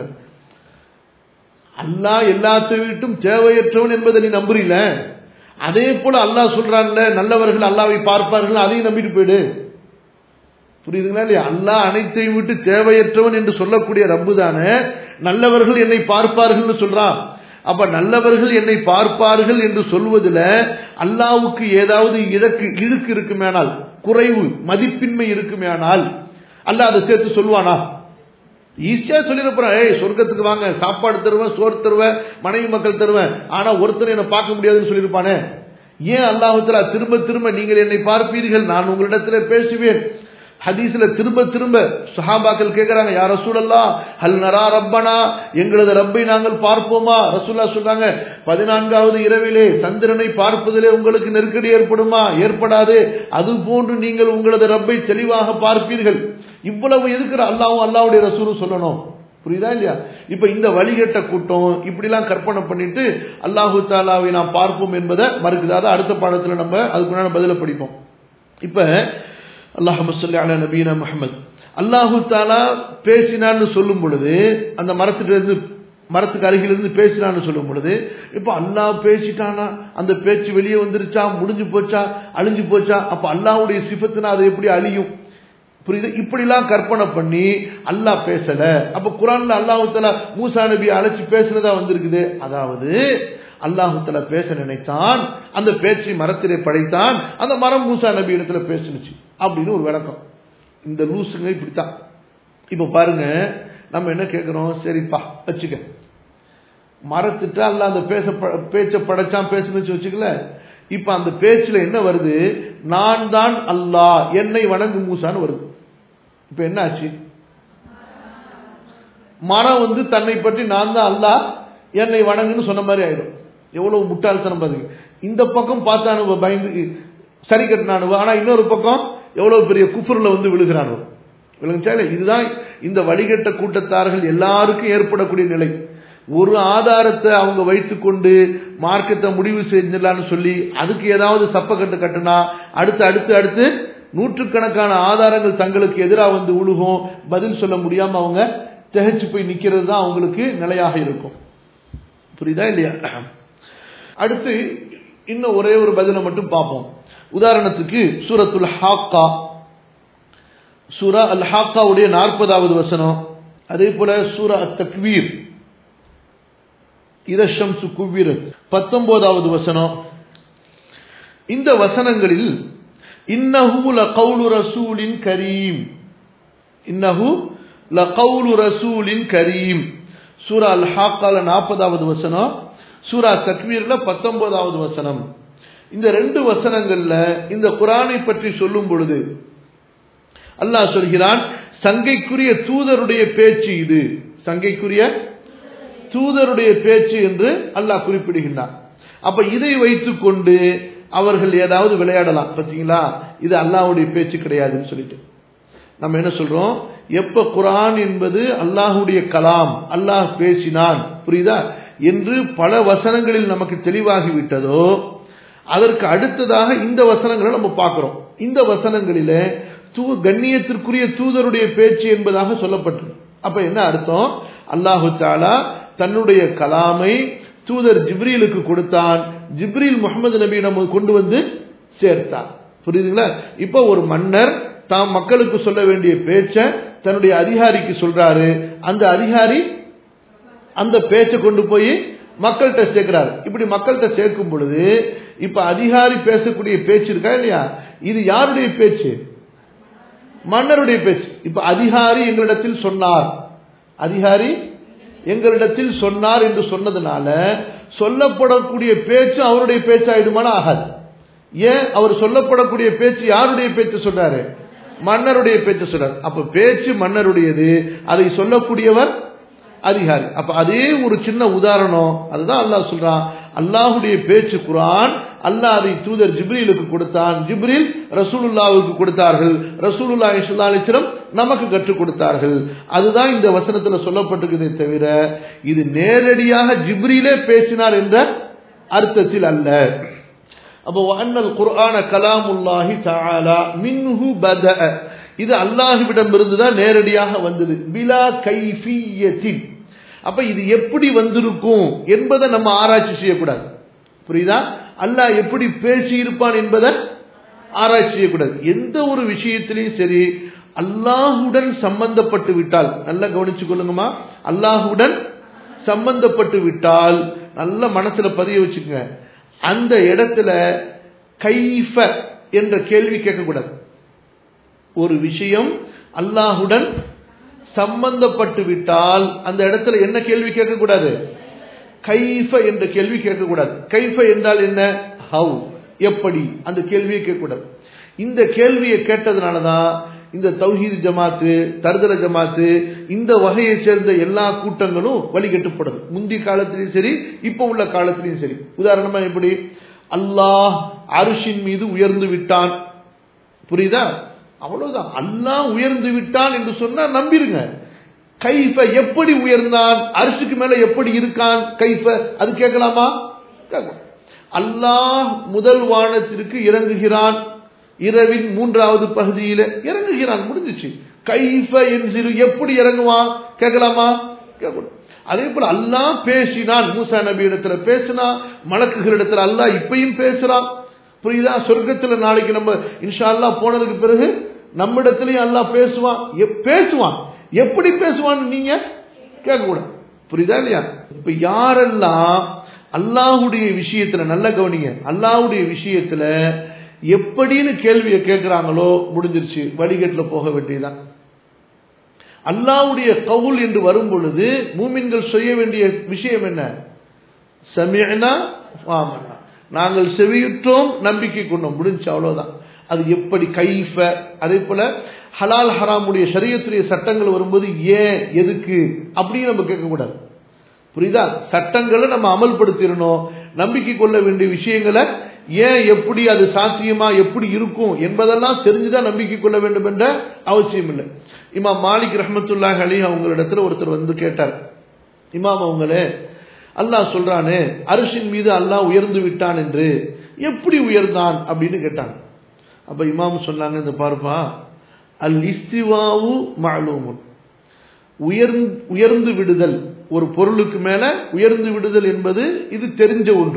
அல்லாஹ் எல்லாத்தையும் விட்டும் தேவையற்றவன் என்பதை நீ நம்புறீல அதே போல அல்லாஹ் சொல்றான்ல நல்லவர்கள் அல்லாவை பார்ப்பார்கள் அதையும் நம்பிட்டு போயிடு புரியுதுங்களா இல்லையா அல்லாஹ் அனைத்தையும் விட்டு தேவையற்றவன் என்று சொல்லக்கூடிய ரப்பு தானே நல்லவர்கள் என்னை பார்ப்பார்கள் சொல்றான் அப்ப நல்லவர்கள் என்னை பார்ப்பார்கள் என்று சொல்வதில் அல்லாவுக்கு ஏதாவது இழக்கு இழுக்கு இருக்குமேனால் குறைவு மதிப்பின்மை இருக்குமேனால் அல்லாஹ் அதை சேர்த்து சொல்லுவானா ஈஸியா சொல்லிருப்பான் ஏய் சொர்க்கத்துக்கு வாங்க சாப்பாடு தருவேன் சோறு தருவேன் மனைவி மக்கள் தருவேன் ஆனா ஒருத்தர் என்னை பார்க்க முடியாதுன்னு சொல்லியிருப்பானே ஏன் அல்லாஹத்துல திரும்ப திரும்ப நீங்கள் என்னை பார்ப்பீர்கள் நான் உங்களிடத்துல பேசுவேன் ஹதீஸ்ல திரும்ப திரும்ப சஹாபாக்கள் கேட்கிறாங்க யார் ரசூலல்லா ஹல் நரா ரப்பனா எங்களது ரப்பை நாங்கள் பார்ப்போமா ரசூல்லா சொல்றாங்க பதினான்காவது இரவிலே சந்திரனை பார்ப்பதிலே உங்களுக்கு நெருக்கடி ஏற்படுமா ஏற்படாது அது போன்று நீங்கள் உங்களது ரப்பை தெளிவாக பார்ப்பீர்கள் இவ்வளவு எதுக்குற அல்லாவும் அல்லாவுடைய ரசூலும் சொல்லணும் புரியுதா இல்லையா இப்ப இந்த வழிகட்ட கூட்டம் இப்படிலாம் கற்பனை பண்ணிட்டு அல்லாஹு தாலாவை நாம் பார்ப்போம் என்பதை மறுக்குது அதான் அடுத்த பாடத்துல நம்ம அதுக்குண்டான பதில படிப்போம் இப்ப அல்லாஹ் சொல்லி அலா நபீனா முகமது அல்லாஹு தாலா பேசினான்னு சொல்லும் பொழுது அந்த மரத்துல இருந்து மரத்துக்கு அருகில் இருந்து பேசினான்னு சொல்லும் பொழுது இப்ப அல்லாஹ் பேசிட்டானா அந்த பேச்சு வெளியே வந்துருச்சா முடிஞ்சு போச்சா அழிஞ்சு போச்சா அப்ப அல்லாஹுடைய சிபத்துனா அது எப்படி அழியும் புரியுது இப்படிலாம் கற்பனை பண்ணி அல்லாஹ் பேசல அப்ப குரான்ல அல்லாஹுத்தலா மூசா நபி அழைச்சு பேசுனதா வந்திருக்குது அதாவது அல்லாஹுத்தலா பேச நினைத்தான் அந்த பேச்சை மரத்திலே படைத்தான் அந்த மரம் மூசா நபி இடத்துல பேசுனுச்சு அப்படின்னு ஒரு விளக்கம் இந்த லூசுங்க இப்படித்தான் இப்ப பாருங்க நம்ம என்ன கேட்கிறோம் சரிப்பா வச்சுக்க மரத்துட்டு அல்ல அந்த பேச பேச்ச படைச்சான் பேசுனுச்சு வச்சுக்கல இப்ப அந்த பேச்சுல என்ன வருது நான் தான் அல்லாஹ் என்னை வணங்கு மூசான்னு வருது இப்ப என்ன ஆச்சு மரம் வந்து தன்னை பற்றி நான் தான் அல்லாஹ் என்னை வணங்குன்னு சொன்ன மாதிரி ஆயிடும் எவ்வளவு முட்டாள்தனம் பாருங்க இந்த பக்கம் பார்த்தானு பயந்து சரி கட்டினானு ஆனா இன்னொரு பக்கம் எவ்வளவு பெரிய குஃபர்ல வந்து விழுகிறானு விளங்குச்சா இதுதான் இந்த வழிகட்ட கூட்டத்தார்கள் எல்லாருக்கும் ஏற்படக்கூடிய நிலை ஒரு ஆதாரத்தை அவங்க வைத்துக்கொண்டு மார்க்கத்தை முடிவு செஞ்சிடலான்னு சொல்லி அதுக்கு ஏதாவது சப்பக்கட்டு கட்டுனா அடுத்து அடுத்து அடுத்து நூற்றுக்கணக்கான ஆதாரங்கள் தங்களுக்கு எதிராக வந்து உழுகும் பதில் சொல்ல முடியாம அவங்க திகைச்சு போய் நிக்கிறது தான் அவங்களுக்கு நிலையாக இருக்கும் புரியுதா இல்லையா அடுத்து இன்னும் ஒரே ஒரு பதிலை மட்டும் பார்ப்போம் உதாரணத்துக்கு சூரத்துல் ஹாக்கா சூரா அல் ஹாக்காவுடைய நாற்பதாவது வசனம் அதே போல சூரா தக்வீர் இதஷம் குவிரத் பத்தொன்பதாவது வசனம் இந்த வசனங்களில் இன்னஹு லகவுலு ரசூலின் கரீம் இன்னஹு லகவுலு ரசூலின் கரீம் சூரா அல் ஹாக்கால நாற்பதாவது வசனம் சூரா தக்வீர்ல பத்தொன்பதாவது வசனம் இந்த ரெண்டு வசனங்கள்ல இந்த குரானை பற்றி சொல்லும் பொழுது அல்லாஹ் சொல்கிறான் சங்கைக்குரிய தூதருடைய பேச்சு இது சங்கைக்குரிய தூதருடைய பேச்சு என்று அல்லாஹ் குறிப்பிடுகின்றான் அப்ப இதை வைத்துக்கொண்டு அவர்கள் ஏதாவது விளையாடலாம் பார்த்தீங்களா இது அல்லாஹுடைய பேச்சு கிடையாதுன்னு சொல்லிட்டு நம்ம என்ன சொல்றோம் எப்ப குரான் என்பது அல்லாஹுடைய கலாம் அல்லாஹ் பேசினான் புரியுதா என்று பல வசனங்களில் நமக்கு தெளிவாகி விட்டதோ அதற்கு அடுத்ததாக இந்த வசனங்களை நம்ம பார்க்கிறோம் இந்த வசனங்களில தூ கண்ணியத்திற்குரிய தூதருடைய பேச்சு என்பதாக சொல்லப்பட்டிருக்கு அப்ப என்ன அர்த்தம் அல்லாஹு தாலா தன்னுடைய கலாமை தூதர் ஜிப்ரீலுக்கு கொடுத்தான் ஜிப்ரீல் முகமது நபியிடம் கொண்டு வந்து சேர்த்தார் புரியுதுங்களா இப்ப ஒரு மன்னர் தாம் மக்களுக்கு சொல்ல வேண்டிய பேச்ச தன்னுடைய அதிகாரிக்கு சொல்றாரு அந்த அதிகாரி அந்த பேச்சை கொண்டு போய் மக்கள்கிட்ட சேர்க்கிறார் இப்படி மக்கள்கிட்ட சேர்க்கும் பொழுது இப்ப அதிகாரி பேசக்கூடிய பேச்சு இருக்கா இல்லையா இது யாருடைய பேச்சு மன்னருடைய பேச்சு இப்ப அதிகாரி எங்களிடத்தில் சொன்னார் அதிகாரி எங்களிடத்தில் சொன்னார் என்று சொன்னதுனால சொல்லப்படக்கூடிய பேச்சு அவருடைய பேச்சு ஆயிடுமான ஆகாது ஏன் அவர் சொல்லப்படக்கூடிய பேச்சு யாருடைய பேச்சு சொல்றாரு மன்னருடைய பேச்சு சொல்றாரு அப்ப பேச்சு மன்னருடையது அதை சொல்லக்கூடியவர் அதிகாரி அப்ப அதே ஒரு சின்ன உதாரணம் அதுதான் அல்லாஹ் சொல்றான் அல்லாஹுடைய பேச்சு குரான் அல்லாஹ் அதை தூதர் ஜிப்ரீலுக்கு கொடுத்தான் ஜிப்ரீல் ரசூலுல்லாவுக்கு கொடுத்தார்கள் ரசூலுல்லா இஸ்லா அலிஸ்லம் நமக்கு கற்றுக் கொடுத்தார்கள் அதுதான் இந்த வசனத்துல சொல்லப்பட்டிருக்கிறதே தவிர இது நேரடியாக ஜிப்ரீலே பேசினார் என்ற அர்த்தத்தில் அல்ல அப்போ அண்ணல் குர்ஆன கலாமுல்லாஹி தஆலா மின்ஹு பத இது அல்லாஹ்விடம் இருந்து தான் நேரடியாக வந்தது பிலா கைஃபியத்தின் அப்ப இது எப்படி வந்திருக்கும் என்பதை நம்ம ஆராய்ச்சி செய்யக்கூடாது புரியுதா அல்லாஹ் எப்படி பேசி இருப்பான் என்பதை ஆராய்ச்சி செய்யக்கூடாது எந்த ஒரு விஷயத்திலையும் சரி அல்லாஹுடன் சம்பந்தப்பட்டு விட்டால் நல்லா கவனிச்சு கொள்ளுங்கம்மா அல்லாஹுடன் சம்பந்தப்பட்டு விட்டால் நல்ல மனசுல பதிய வச்சுக்கோங்க அந்த இடத்துல கைஃப என்ற கேள்வி கேட்கக்கூடாது ஒரு விஷயம் அல்லாஹுடன் சம்பந்தப்பட்டு விட்டால் அந்த இடத்துல என்ன கேள்வி கேட்கக்கூடாது கைஃப என்ற கேள்வி கேட்கக்கூடாது கைஃப என்றால் என்ன ஹவு எப்படி அந்த கேள்வியை கேட்கக்கூடாது இந்த கேள்வியை கேட்டதுனால தான் இந்த தௌஹீது ஜமாத்து தருதல ஜமாத்து இந்த வகையை சேர்ந்த எல்லா கூட்டங்களும் வழிகட்டுப்படுது முந்தி காலத்திலையும் சரி இப்போ உள்ள காலத்திலையும் சரி உதாரணமா எப்படி அல்லாஹ் அரிசின் மீது உயர்ந்து விட்டான் புரியுதா அவ்வளவுதான் அல்லாஹ் உயர்ந்து விட்டான் என்று சொன்னா நம்பிருங்க கைஃப எப்படி உயர்ந்தான் அரிசிக்கு மேல எப்படி இருக்கான் கைஃப அது கேட்கலாமா கேட்கலாம் அல்லாஹ் முதல் வானத்திற்கு இறங்குகிறான் இரவின் மூன்றாவது பகுதியில இறங்குகிறான் முடிஞ்சிச்சு கைஃப என்சிறு எப்படி இறங்குவான் கேட்கலாமா கேட்கணும் அதே போல அல்லாஹ் பேசினான் மூசா நபி இடத்துல பேசினா மலக்குகள் இடத்துல அல்லாஹ் இப்பயும் பேசுறான் புரியுதா சொர்க்கத்துல நாளைக்கு நம்ம இன்ஷா அல்லாஹ் போனதுக்கு பிறகு நம்ம இடத்துலயும் அல்லாஹ் பேசுவான் எப்- பேசுவான் எப்படி பேசுவான்னு நீங்க கேட்கக்கூடாது புரியுதா இல்லையா இப்ப யாரெல்லாம் அல்லாஹுடைய விஷயத்துல நல்ல கவனிங்க அல்லாஹுடைய விஷயத்துல எப்படின்னு கேள்வியை கேட்கிறாங்களோ முடிஞ்சிருச்சு வடிகட்டுல போக வேண்டியதுதான் அல்லாஹ்வுடைய கவுல் என்று வரும் பொழுது மூமின்கள் செய்ய வேண்டிய விஷயம் என்ன சமிஅனா வாமனா நாங்கள் செவியுற்றோம் நம்பிக்கை கொண்டோம் முடிஞ்சு அவ்வளவுதான் அது எப்படி கைஃப அதே போல ஹலால் ஹராமுடைய ஷரியத்துடைய சட்டங்கள் வரும்போது ஏன் எதுக்கு அப்படின்னு நம்ம கேட்கக்கூடாது புரியுதா சட்டங்களை நம்ம அமல்படுத்திடணும் நம்பிக்கை கொள்ள வேண்டிய விஷயங்களை ஏன் எப்படி அது சாத்தியமா எப்படி இருக்கும் என்பதெல்லாம் தெரிஞ்சுதான் நம்பிக்கை கொள்ள வேண்டும் என்ற அவசியம் இல்லை இமாம் மாலிக் ரஹமத்துல்லாஹ் அலி அவங்களிடத்துல ஒருத்தர் வந்து கேட்டார் இமாம் அவங்களே அல்லாஹ் சொல்றானே அரிசின் மீது அல்லாஹ் உயர்ந்து விட்டான் என்று எப்படி உயர்ந்தான் அப்படின்னு கேட்டாங்க அப்ப இமாம் சொன்னாங்க இந்த பாருப்பா அல் இஸ்திவாவு மாலூமுன் உயர்ந்து உயர்ந்து விடுதல் ஒரு பொருளுக்கு மேல உயர்ந்து விடுதல் என்பது இது தெரிஞ்ச ஒன்று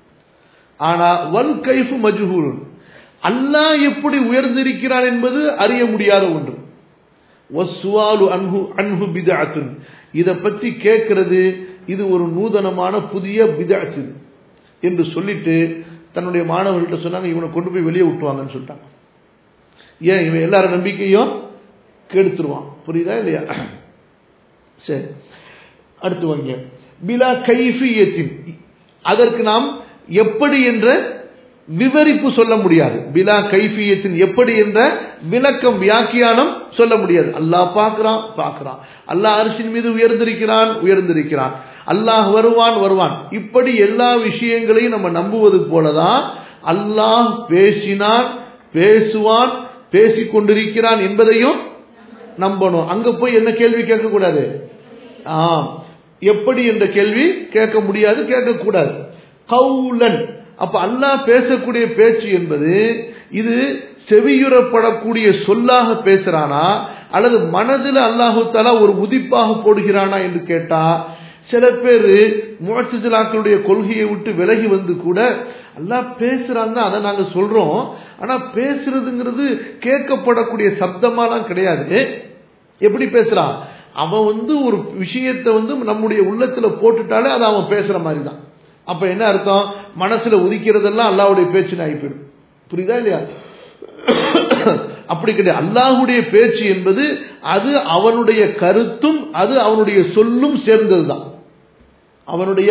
ஆனா வல் கைஃபு மஜ்ஹூலுன் அல்லாஹ் எப்படி உயர்ந்திருக்கிறான் என்பது அறிய முடியாத ஒன்று வஸ்ஸுவாலு அன்ஹு அன்ஹு பிதஅத்துன் இத பற்றி கேட்கிறது இது ஒரு நூதனமான புதிய பிதஅத் இது என்று சொல்லிட்டு தன்னுடைய மாணவர்கள்ட்ட சொன்னாங்க இவனை கொண்டு போய் வெளியே விட்டுவாங்கன்னு சொல்லிட்டாங்க ஏன் இவன் எல்லார நம்பிக்கையும் கெடுத்துருவான் புரியுதா இல்லையா சரி அடுத்து வாங்க பிலா கைஃபியத்தின் அதற்கு நாம் எப்படி என்ற விவரிப்பு சொல்ல முடியாது பிலா கைஃபியத்தின் எப்படி என்ற விளக்கம் வியாக்கியானம் சொல்ல முடியாது அல்லாஹ் பார்க்கிறான் பார்க்கிறான் அல்லாஹ் அரிசின் மீது உயர்ந்திருக்கிறான் உயர்ந்திருக்கிறான் அல்லாஹ் வருவான் வருவான் இப்படி எல்லா விஷயங்களையும் நம்ம நம்புவது போலதான் அல்லாஹ் பேசினான் பேசுவான் பேசிக் கொண்டிருக்கிறான் என்பதையும் நம்பணும் அங்க போய் என்ன கேள்வி கேட்க கூடாது ஆம் எப்படி என்ற கேள்வி கேட்க முடியாது கேட்கக்கூடாது கவுலன் அப்ப அல்லாஹ் பேசக்கூடிய பேச்சு என்பது இது செவியுறப்படக்கூடிய சொல்லாக பேசுறானா அல்லது மனதில் அல்லாஹு தாலா ஒரு உதிப்பாக போடுகிறானா என்று கேட்டா சில பேர் முழச்சிலாக்களுடைய கொள்கையை விட்டு விலகி வந்து கூட அல்லாஹ் பேசுறான் தான் அதை நாங்க சொல்றோம் ஆனா பேசுறதுங்கிறது கேட்கப்படக்கூடிய சப்தமாலாம் கிடையாது எப்படி பேசுறான் அவன் வந்து ஒரு விஷயத்தை வந்து நம்முடைய உள்ளத்துல போட்டுட்டாலே அது அவன் பேசுற மாதிரி தான் அப்ப என்ன அர்த்தம் மனசுல உதிக்கிறதெல்லாம் அல்லாஹ்வுடைய பேச்சுன்னு ஆகிப்போயிடும் புரியுதா இல்லையா அப்படி கிடையாது அல்லாஹ்வுடைய பேச்சு என்பது அது அவனுடைய கருத்தும் அது அவனுடைய சொல்லும் சேர்ந்ததுதான் அவனுடைய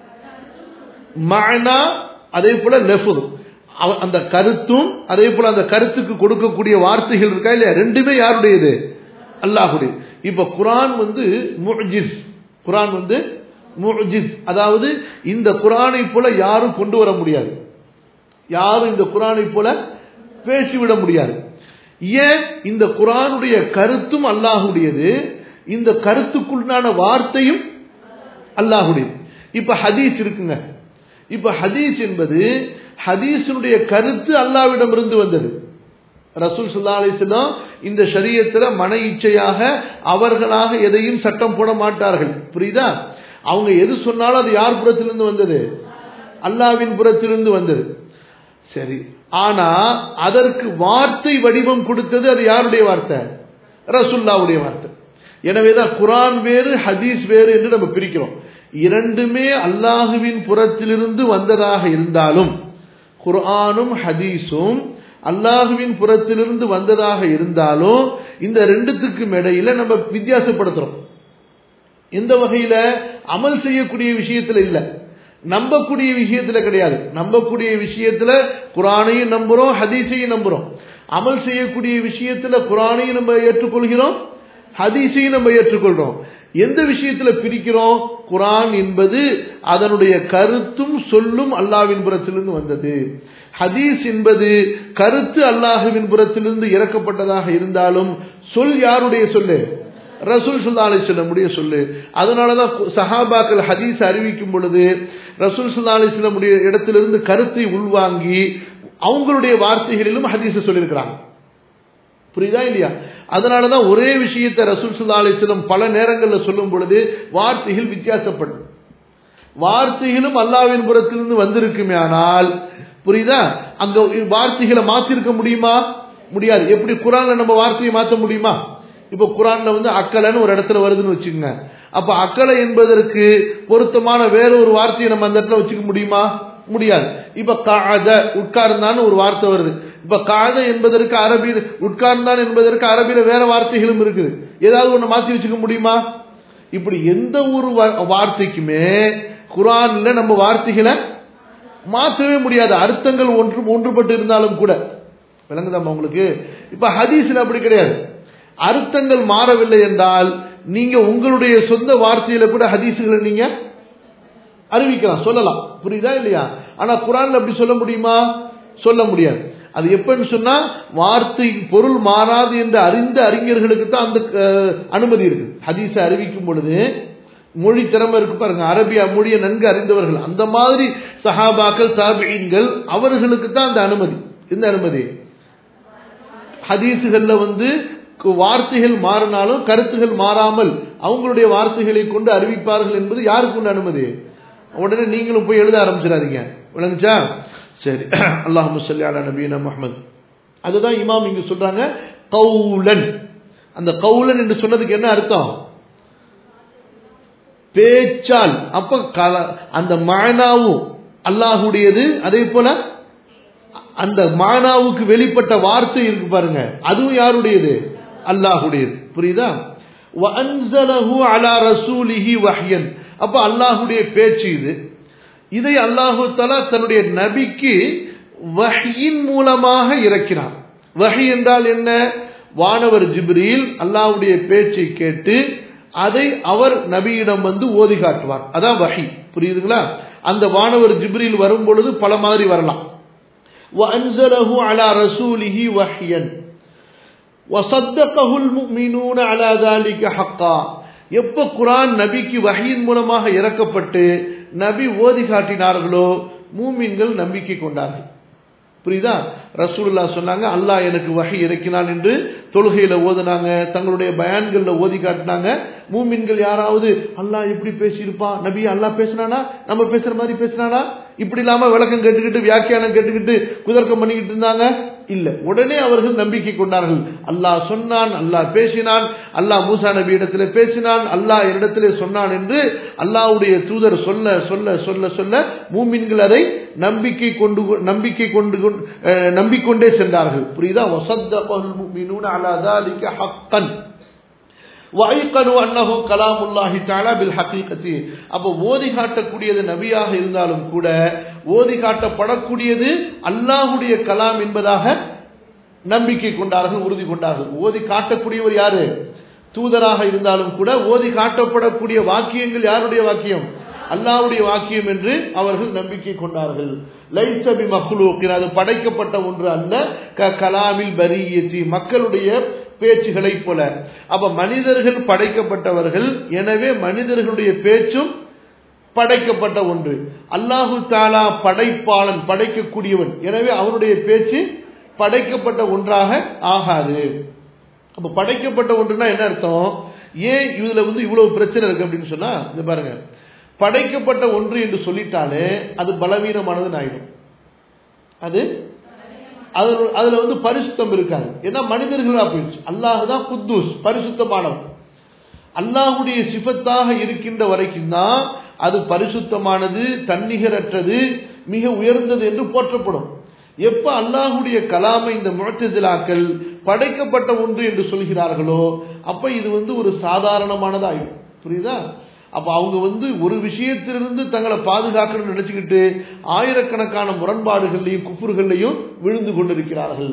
மனா அதே போல லெஃபுது அந்த கருத்தும் அதே போல அந்த கருத்துக்கு கொடுக்கக்கூடிய வார்த்தைகள் இருக்கா இல்லையா ரெண்டுமே யாருடையது அல்லாஹுடைய இப்ப குரான் வந்து முஜிஸ் குரான் வந்து முஜிஸ் அதாவது இந்த குரானை போல யாரும் கொண்டு வர முடியாது யாரும் இந்த குரானை போல பேசிவிட முடியாது ஏன் இந்த குரானுடைய கருத்தும் அல்லாஹுடையது இந்த கருத்துக்குள்ளான வார்த்தையும் அல்லாஹுடையது இப்ப ஹதீஸ் இருக்குங்க இப்ப ஹதீஸ் என்பது ஹதீஸினுடைய கருத்து அல்லாவிடம் இருந்து வந்தது ரசூல் சுல்லா அலிஸ்லாம் இந்த ஷரியத்துல மன இச்சையாக அவர்களாக எதையும் சட்டம் போட மாட்டார்கள் புரியுதா அவங்க எது சொன்னாலும் அது யார் புறத்திலிருந்து வந்தது அல்லாவின் புறத்திலிருந்து வந்தது சரி ஆனா அதற்கு வார்த்தை வடிவம் கொடுத்தது அது யாருடைய வார்த்தை ரசுல்லாவுடைய வார்த்தை எனவேதான் குரான் வேறு ஹதீஸ் வேறு என்று நம்ம பிரிக்கிறோம் இரண்டுமே அல்லாஹுவின் புறத்திலிருந்து வந்ததாக இருந்தாலும் குர்ஆனும் ஹதீஸும் அல்லாஹுவின் புறத்திலிருந்து வந்ததாக இருந்தாலும் இந்த ரெண்டுத்துக்கும் இடையில நம்ம வித்தியாசப்படுத்துறோம் எந்த வகையில அமல் செய்யக்கூடிய விஷயத்துல இல்ல நம்பக்கூடிய விஷயத்துல கிடையாது நம்பக்கூடிய விஷயத்துல குரானையும் நம்புறோம் ஹதீஸையும் நம்புறோம் அமல் செய்யக்கூடிய விஷயத்துல குரானையும் நம்ம ஏற்றுக்கொள்கிறோம் ஹதீஸையும் நம்ம ஏற்றுக்கொள்றோம் எந்த விஷயத்துல பிரிக்கிறோம் குரான் என்பது அதனுடைய கருத்தும் சொல்லும் அல்லாவின் புறத்திலிருந்து வந்தது ஹதீஸ் என்பது கருத்து அல்லாஹுவின் புறத்திலிருந்து இறக்கப்பட்டதாக இருந்தாலும் சொல் யாருடைய சொல்லு ரசூல் சுல்லா அலிஸ்லமுடைய சொல்லு அதனாலதான் சஹாபாக்கள் ஹதீஸ் அறிவிக்கும் பொழுது ரசூல் சுல்லா அலிஸ்லமுடைய இடத்திலிருந்து கருத்தை உள்வாங்கி அவங்களுடைய வார்த்தைகளிலும் ஹதீஸை சொல்லியிருக்கிறாங்க புரியுதா இல்லையா அதனாலதான் ஒரே விஷயத்தை ரசூல் சுல்லா அலிஸ்லம் பல நேரங்களில் சொல்லும் பொழுது வார்த்தைகள் வித்தியாசப்படும் வார்த்தைகளும் அல்லாவின் புறத்திலிருந்து வந்திருக்குமே ஆனால் புரியுதா அங்க வார்த்தைகளை மாத்திருக்க முடியுமா முடியாது எப்படி குரான்ல நம்ம வார்த்தையை மாற்ற முடியுமா இப்ப குரான்ல வந்து அக்கலைன்னு ஒரு இடத்துல வருதுன்னு வச்சுக்கோங்க அப்ப அக்கலை என்பதற்கு பொருத்தமான வேற ஒரு வார்த்தையை நம்ம அந்த இடத்துல வச்சுக்க முடியுமா முடியாது இப்ப காத உட்கார்ந்தான்னு ஒரு வார்த்தை வருது இப்ப காத என்பதற்கு அரபியில் உட்கார்ந்தான் என்பதற்கு அரபியில வேற வார்த்தைகளும் இருக்குது ஏதாவது ஒண்ணு மாத்தி வச்சுக்க முடியுமா இப்படி எந்த ஒரு வார்த்தைக்குமே குரான்ல நம்ம வார்த்தைகளை மாற்றவே முடியாது அர்த்தங்கள் ஒன்று ஒன்றுபட்டு இருந்தாலும் கூட விளங்குதாமா உங்களுக்கு இப்ப ஹதீஸ்ல அப்படி கிடையாது அர்த்தங்கள் மாறவில்லை என்றால் நீங்க உங்களுடைய சொந்த வார்த்தையில கூட ஹதீஸுகளை நீங்க அறிவிக்கலாம் சொல்லலாம் புரியுதா இல்லையா ஆனா குரான்ல அப்படி சொல்ல முடியுமா சொல்ல முடியாது அது எப்பன்னு சொன்னா வார்த்தை பொருள் மாறாது என்று அறிந்த அறிஞர்களுக்கு தான் அந்த அனுமதி இருக்கு ஹதீஸை அறிவிக்கும் பொழுது மொழி திறமை இருக்கு பாருங்க அரபியா மொழியை நன்கு அறிந்தவர்கள் அந்த மாதிரி சஹாபாக்கள் தாபியன்கள் அவர்களுக்கு தான் அந்த அனுமதி இந்த அனுமதி ஹதீஸுகள்ல வந்து வார்த்தைகள் மாறினாலும் கருத்துகள் மாறாமல் அவங்களுடைய வார்த்தைகளை கொண்டு அறிவிப்பார்கள் என்பது யாருக்கு உள்ள அனுமதி உடனே நீங்களும் போய் எழுத ஆரம்பிச்சிடாதீங்க விளங்குச்சா சரி அல்லாஹ் முசல்லி அலா நபீனா முகமது அதுதான் இமாம் இங்க சொல்றாங்க கவுலன் அந்த கவுலன் என்று சொன்னதுக்கு என்ன அர்த்தம் பேச்சால் அப்ப அந்த மானாவும் அல்லாஹுடையது அதே போல அந்த மானாவுக்கு வெளிப்பட்ட வார்த்தை இருக்கு பாருங்க அதுவும் யாருடையது அல்லாஹுடையது புரியுதா அலா ரசூலிஹி வஹ்யன் அப்ப அல்லாஹுடைய பேச்சு இது இதை அல்லாஹு தலா தன்னுடைய நபிக்கு வஹியின் மூலமாக இறக்கினார் வஹி என்றால் என்ன வானவர் ஜிப்ரீல் அல்லாஹுடைய பேச்சை கேட்டு அதை அவர் நபியிடம் வந்து ஓதி காட்டுவார் அதான் வஹி புரியுதுங்களா அந்த வானவர் ஜிப்ரீல் வரும் பொழுது பல மாதிரி வரலாம் وأنزله على رسوله وحيا وصدقه المؤمنون على ذلك حقا எப்ப குரான் நபிக்கு வகையின் மூலமாக இறக்கப்பட்டு நபி ஓதி காட்டினார்களோ மூமின்கள் நம்பிக்கை கொண்டார்கள் புரியுதா ரசூல்லா சொன்னாங்க அல்லாஹ் எனக்கு வகை இறக்கினான் என்று தொழுகையில ஓதுனாங்க தங்களுடைய பயான்கள்ல ஓதி காட்டினாங்க மூமின்கள் யாராவது அல்லாஹ் எப்படி பேசியிருப்பான் நபி அல்லாஹ் பேசினானா நம்ம பேசுற மாதிரி பேசினானா இப்படி இல்லாம விளக்கம் கேட்டுக்கிட்டு வியாக்கியானம் கேட்டுக்கிட்டு குதர்க்கம் பண்ணிக்கிட்டு இருந்தாங்க இல்ல உடனே அவர்கள் நம்பிக்கை கொண்டார்கள் அல்லாஹ் சொன்னான் அல்லாஹ் பேசினான் அல்லாஹ் மூசா நபி இடத்துல பேசினான் அல்லாஹ் இடத்திலே சொன்னான் என்று அல்லாஹ்வுடைய தூதர் சொல்ல சொல்ல சொல்ல சொல்ல மூமின்கள் அதை நம்பிக்கை கொண்டு நம்பிக்கை கொண்டு நம்பிக்கொண்டே சென்றார்கள் புரியுதா வசத்தகல் முஃமினூன அலா ذلك حقا وَأَيْقَنُوا أَنَّهُ كَلَامُ اللَّهِ تَعَالَى بِالْحَقِيقَةِ அப்ப ஓதி காட்டக்கூடியது நபியாக இருந்தாலும் கூட ஓதி காட்டப்படக்கூடியது அல்லாஹ்வுடைய கலாம் என்பதாக நம்பிக்கை கொண்டார்கள் உறுதி கொண்டார்கள் ஓதி காட்டக்கூடியவர் யாரு தூதராக இருந்தாலும் கூட ஓதி காட்டப்படக்கூடிய வாக்கியங்கள் யாருடைய வாக்கியம் அல்லாவுடைய வாக்கியம் என்று அவர்கள் நம்பிக்கை கொண்டார்கள் லைசபி மஹ்லூக்கின் அது படைக்கப்பட்ட ஒன்று அல்ல க கலாமில் பரியத்தி மக்களுடைய பேச்சுகளை போல அப்ப மனிதர்கள் படைக்கப்பட்டவர்கள் எனவே மனிதர்களுடைய பேச்சும் படைக்கப்பட்ட ஒன்று அல்லாஹு தாலா படைப்பாளன் படைக்கக்கூடியவன் எனவே அவனுடைய பேச்சு படைக்கப்பட்ட ஒன்றாக ஆகாது அப்ப படைக்கப்பட்ட ஒன்றுனா என்ன அர்த்தம் ஏன் இதுல வந்து இவ்வளவு பிரச்சனை இருக்கு அப்படின்னு சொன்னா இது பாருங்க படைக்கப்பட்ட ஒன்று என்று சொல்லிட்டாலே அது பலவீனமானதுன்னு ஆயிடும் அது அதுல வந்து பரிசுத்தம் இருக்காது ஏன்னா மனிதர்களா போயிடுச்சு அல்லாஹ் தான் குத்தூஸ் பரிசுத்தமானவன் அல்லாஹுடைய சிபத்தாக இருக்கின்ற வரைக்கும் தான் அது பரிசுத்தமானது தன்னிகரற்றது மிக உயர்ந்தது என்று போற்றப்படும் எப்ப அல்லாஹுடைய கலாமை இந்த முழத்ததிலாக்கள் படைக்கப்பட்ட ஒன்று என்று சொல்கிறார்களோ அப்ப இது வந்து ஒரு சாதாரணமானதாகும் புரியுதா அப்ப அவங்க வந்து ஒரு விஷயத்திலிருந்து தங்களை பாதுகாக்கணும்னு நினைச்சுக்கிட்டு ஆயிரக்கணக்கான முரண்பாடுகள்லையும் குப்புர்களையும் விழுந்து கொண்டிருக்கிறார்கள்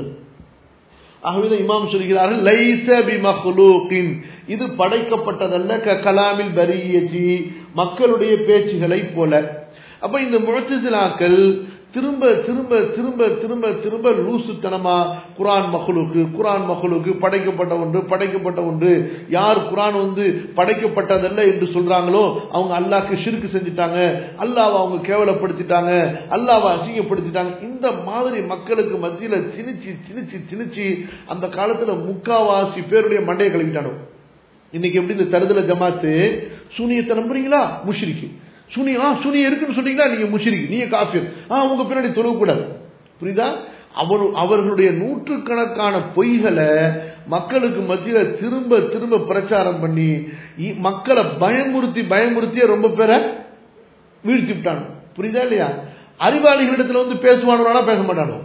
ஆகவே இமாம் சொல்கிறார்கள் லைச பி மஹ்லூகின் இது படைக்கப்பட்டதல்ல க கலாமில் பரியஜி மக்களுடைய பேச்சுகளை போல அப்ப இந்த முழத்திசிலாக்கள் திரும்ப திரும்ப திரும்ப திரும்ப திரும்ப லூசுத்தனமா குரான் மகளுக்கு குரான் மகளுக்கு படைக்கப்பட்ட ஒன்று படைக்கப்பட்ட ஒன்று யார் குரான் வந்து படைக்கப்பட்டதல்ல என்று சொல்றாங்களோ அவங்க அல்லாக்கு ஷிருக்கு செஞ்சுட்டாங்க அல்லாவை அவங்க கேவலப்படுத்திட்டாங்க அல்லாவை அசிங்கப்படுத்திட்டாங்க இந்த மாதிரி மக்களுக்கு மத்தியில திணிச்சு திணிச்சு திணிச்சு அந்த காலத்துல முக்காவாசி பேருடைய மண்டையை கழுவிட்டானோ இன்னைக்கு எப்படி இந்த தருதல ஜமாத்து சூனியத்தை நம்புறீங்களா முஷ்ரிக்கு சுனி ஆ சுனி இருக்குன்னு சொன்னீங்களா நீங்க முஷிரிக்கு நீங்க காஃபிர் ஆ உங்க பின்னாடி தொழுவக்கூடாது புரியுதா அவர் அவர்களுடைய நூற்றுக்கணக்கான பொய்களை மக்களுக்கு மத்தியில திரும்ப திரும்ப பிரச்சாரம் பண்ணி மக்களை பயமுறுத்தி பயமுறுத்தியே ரொம்ப பேரை வீழ்த்தி விட்டானு புரியுதா இல்லையா அறிவாளிகளிடத்துல வந்து பேசுவானோ பேச மாட்டானோ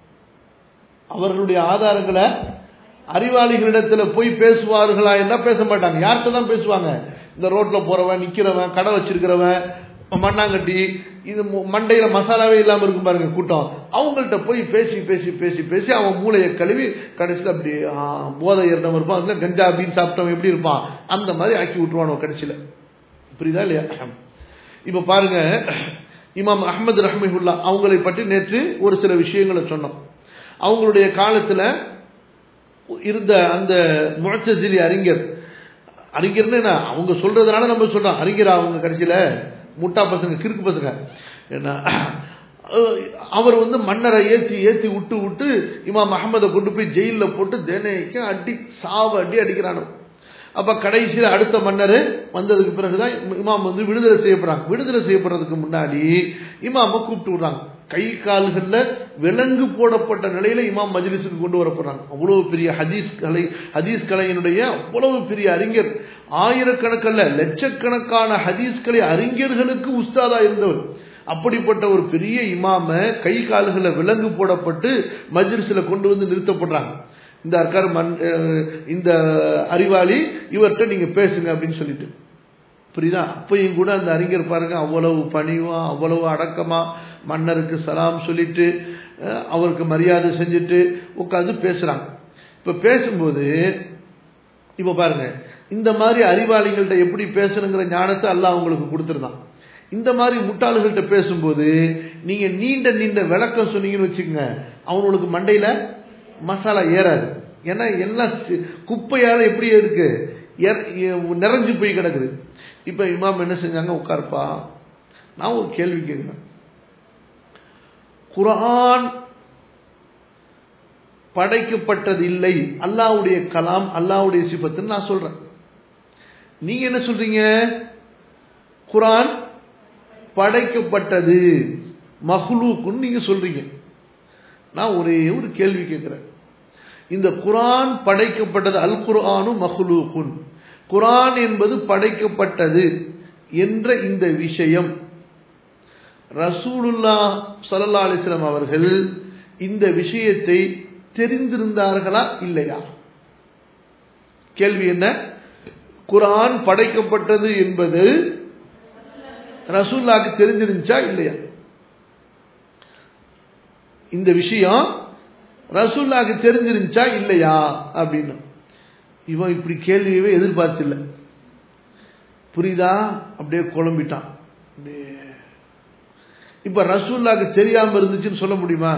அவர்களுடைய ஆதாரங்களை அறிவாளிகளிடத்துல போய் பேசுவார்களா என்ன பேச மாட்டாங்க யார்கிட்ட தான் பேசுவாங்க இந்த ரோட்ல போறவன் நிக்கிறவன் கடை வச்சிருக்கிறவன் மண்ணாங்கட்டி இது மண்டையில மசாலாவே இல்லாம இருக்கும் பாருங்க கூட்டம் அவங்கள்ட்ட போய் பேசி பேசி பேசி பேசி அவன் மூளையை கழுவி கடைசியில் அப்படி போதை ஏறினவன் இருப்பான் அதுல கஞ்சா பீன் சாப்பிட்டவன் எப்படி இருப்பான் அந்த மாதிரி ஆக்கி விட்டுருவானோ கடைசியில புரியுதா இல்லையா இப்ப பாருங்க இமாம் அஹமது ரஹ்மிஹுல்லா அவங்களை பற்றி நேற்று ஒரு சில விஷயங்களை சொன்னோம் அவங்களுடைய காலத்துல இருந்த அந்த முழச்சசிலி அறிஞர் அறிஞர்னு என்ன அவங்க சொல்றதுனால நம்ம சொல்றோம் அறிஞர் அவங்க கடைசியில முட்டா பசங்க கிறுக்கு பசங்க என்ன அவர் வந்து மன்னரை ஏத்தி ஏத்தி விட்டு விட்டு இமாம் அகமதை கொண்டு போய் ஜெயிலில் போட்டு தினைக்கும் அடி சாவ அடி அடிக்கிறானு அப்ப கடைசியில் அடுத்த மன்னர் வந்ததுக்கு பிறகுதான் இமாம் வந்து விடுதலை செய்யப்படுறாங்க விடுதலை செய்யப்படுறதுக்கு முன்னாடி இமாம கூப்பிட்டு விடுறாங்க கை கால்கள்ல விலங்கு போடப்பட்ட நிலையில இமாம் மஜ்லிஸுக்கு கொண்டு வரப்படுறாங்க அவ்வளவு பெரிய ஹதீஸ் கலை ஹதீஸ் கலையினுடைய அவ்வளவு பெரிய அறிஞர் ஆயிரக்கணக்கல்ல லட்சக்கணக்கான ஹதீஸ் கலை அறிஞர்களுக்கு உஸ்தாதா இருந்தவர் அப்படிப்பட்ட ஒரு பெரிய இமாம கை கால்களை விலங்கு போடப்பட்டு மஜ்லிஸ்ல கொண்டு வந்து நிறுத்தப்படுறாங்க இந்த அர்க்கார் மண் இந்த அறிவாளி இவர்கிட்ட நீங்க பேசுங்க அப்படின்னு சொல்லிட்டு புரியுதா அப்பையும் கூட அந்த அறிஞர் பாருங்க அவ்வளவு பணிவா அவ்வளவு அடக்கமா மன்னருக்கு சலாம் சொல்லிட்டு அவருக்கு மரியாதை செஞ்சுட்டு உட்காந்து பேசுறாங்க இப்ப பேசும்போது இப்ப பாருங்க இந்த மாதிரி அறிவாளிகள்கிட்ட எப்படி பேசணுங்கிற ஞானத்தை அல்லாஹ் அவங்களுக்கு கொடுத்துருந்தான் இந்த மாதிரி முட்டாளுகள்கிட்ட பேசும்போது நீங்க நீண்ட நீண்ட விளக்கம் சொன்னீங்கன்னு வச்சுக்கோங்க அவங்களுக்கு மண்டையில மசாலா ஏறாது ஏன்னா எல்லாம் குப்பையால எப்படி இருக்கு நிறைஞ்சு போய் கிடக்குது இப்ப இமாம் என்ன செஞ்சாங்க உட்கார்ப்பா நான் ஒரு கேள்வி கேட்கிறேன் குரான் படைக்கப்பட்டது இல்லை அல்லாவுடைய கலாம் அல்லாவுடைய சிபத்துன்னு நான் சொல்றேன் நீங்க என்ன சொல்றீங்க குரான் படைக்கப்பட்டது மஹ்லூக்குன்னு நீங்க சொல்றீங்க நான் ஒரே ஒரு கேள்வி கேட்கிறேன் இந்த குரான் படைக்கப்பட்டது அல் குரானும் மஹ்லூக்குன் குரான் என்பது படைக்கப்பட்டது என்ற இந்த விஷயம் ரசூலுல்லா சல்லா அலிஸ்லாம் அவர்கள் இந்த விஷயத்தை தெரிந்திருந்தார்களா இல்லையா கேள்வி என்ன குரான் படைக்கப்பட்டது என்பது ரசூல்லாக்கு தெரிஞ்சிருந்துச்சா இல்லையா இந்த விஷயம் ரசூல்லாக்கு தெரிஞ்சிருந்துச்சா இல்லையா அப்படின்னு இவன் இப்படி கேள்வியவே எதிர்பார்த்தில்ல புரியுதா அப்படியே குழம்பிட்டான் இப்ப ரசூல்லாக்கு தெரியாம இருந்துச்சுன்னு சொல்ல முடியுமா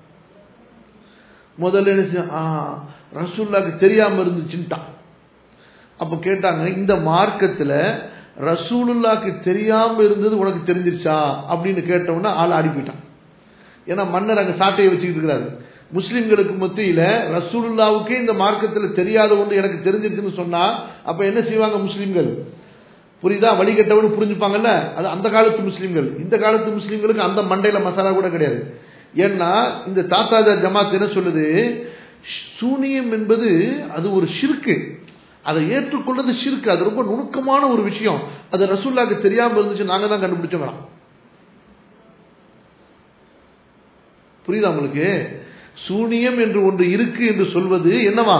முதல்ல என்ன ரசூல்லாக்கு தெரியாம இருந்துச்சுன்ட்டான் அப்ப கேட்டாங்க இந்த மார்க்கத்துல ரசூலுல்லாக்கு தெரியாம இருந்தது உனக்கு தெரிஞ்சிருச்சா அப்படின்னு கேட்டவொன்னா ஆள் ஆடி போயிட்டான் ஏன்னா மன்னர் அங்க சாட்டையை வச்சுக்கிட்டு இருக்கிறாரு முஸ்லிம்களுக்கு மத்தியில ரசூலுல்லாவுக்கே இந்த மார்க்கத்துல தெரியாத ஒன்று எனக்கு தெரிஞ்சிருச்சுன்னு சொன்னா அப்ப என்ன செய்வாங்க முஸ்லிம்கள் புரியுதா வழிகட்டவனு புரிஞ்சுப்பாங்கல்ல அது அந்த காலத்து முஸ்லிம்கள் இந்த காலத்து முஸ்லிம்களுக்கு அந்த மண்டையில மசாலா கூட கிடையாது ஏன்னா இந்த தாத்தாஜா ஜமாத் என்ன சொல்லுது சூனியம் என்பது அது ஒரு ஷிர்க்கு அதை ஏற்றுக்கொள்றது ஷிர்க் அது ரொம்ப நுணுக்கமான ஒரு விஷயம் அது ரசூல்லாக்கு தெரியாம இருந்துச்சு நாங்க தான் கண்டுபிடிச்சோம் புரியுதா உங்களுக்கு சூனியம் என்று ஒன்று இருக்கு என்று சொல்வது என்னவா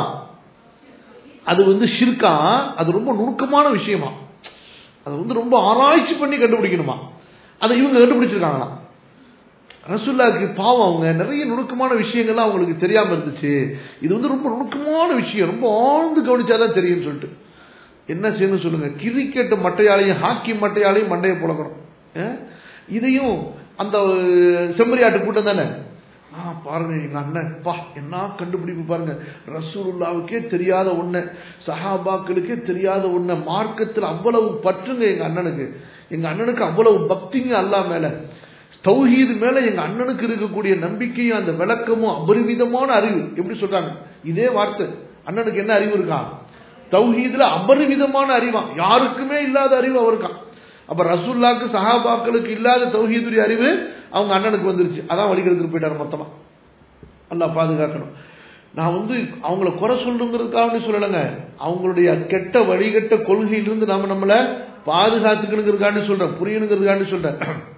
அது வந்து ஷிர்கா அது ரொம்ப நுணுக்கமான விஷயமா அது வந்து ரொம்ப ஆராய்ச்சி பண்ணி கண்டுபிடிக்கணுமா அதை இவங்க கண்டுபிடிச்சிருக்காங்களாம் ரசுல்லாக்கு பாவம் அவங்க நிறைய நுணுக்கமான விஷயங்கள்லாம் அவங்களுக்கு தெரியாம இருந்துச்சு இது வந்து ரொம்ப நுணுக்கமான விஷயம் ரொம்ப ஆழ்ந்து கவனிச்சாதான் தெரியும்னு சொல்லிட்டு என்ன செய்யணும் சொல்லுங்க கிரிக்கெட் மட்டையாலையும் ஹாக்கி மட்டையாலையும் மண்டையை புழக்கணும் இதையும் அந்த செம்மறியாட்டு கூட்டம் தானே ஆ பாருங்க எங்க அண்ணன் பா என்ன கண்டுபிடிப்பு பாருங்க ரசூலுல்லாவுக்கே தெரியாத ஒண்ணு சஹாபாக்களுக்கே தெரியாத ஒண்ணு மார்க்கத்தில் அவ்வளவு பற்றுங்க எங்க அண்ணனுக்கு எங்க அண்ணனுக்கு அவ்வளவு பக்திங்க அல்லா மேல தௌஹீது மேல எங்க அண்ணனுக்கு இருக்கக்கூடிய நம்பிக்கையும் அந்த விளக்கமும் அபரிவிதமான அறிவு எப்படி சொல்றாங்க இதே வார்த்தை அண்ணனுக்கு என்ன அறிவு இருக்கான் தௌஹீதுல அபரிவிதமான அறிவான் யாருக்குமே இல்லாத அறிவு அவருக்கான் அப்ப ரசூல்லாக்கு சஹாபாக்களுக்கு இல்லாத தௌஹீதுடைய அறிவு அவங்க அண்ணனுக்கு வந்துருச்சு அதான் வழிகெடுத்துட்டு போயிட்டாரு மொத்தமா நல்லா பாதுகாக்கணும் நான் வந்து அவங்கள குறை சொல்லுங்கிறதுக்காக சொல்லலைங்க அவங்களுடைய கெட்ட வழிகட்ட கொள்கையிலிருந்து நாம நம்மளை பாதுகாத்துக்கணுங்கிறதுக்காண்டி சொல்றேன் புரியணுங்கிறதுக்காண்டி சொல்றேன்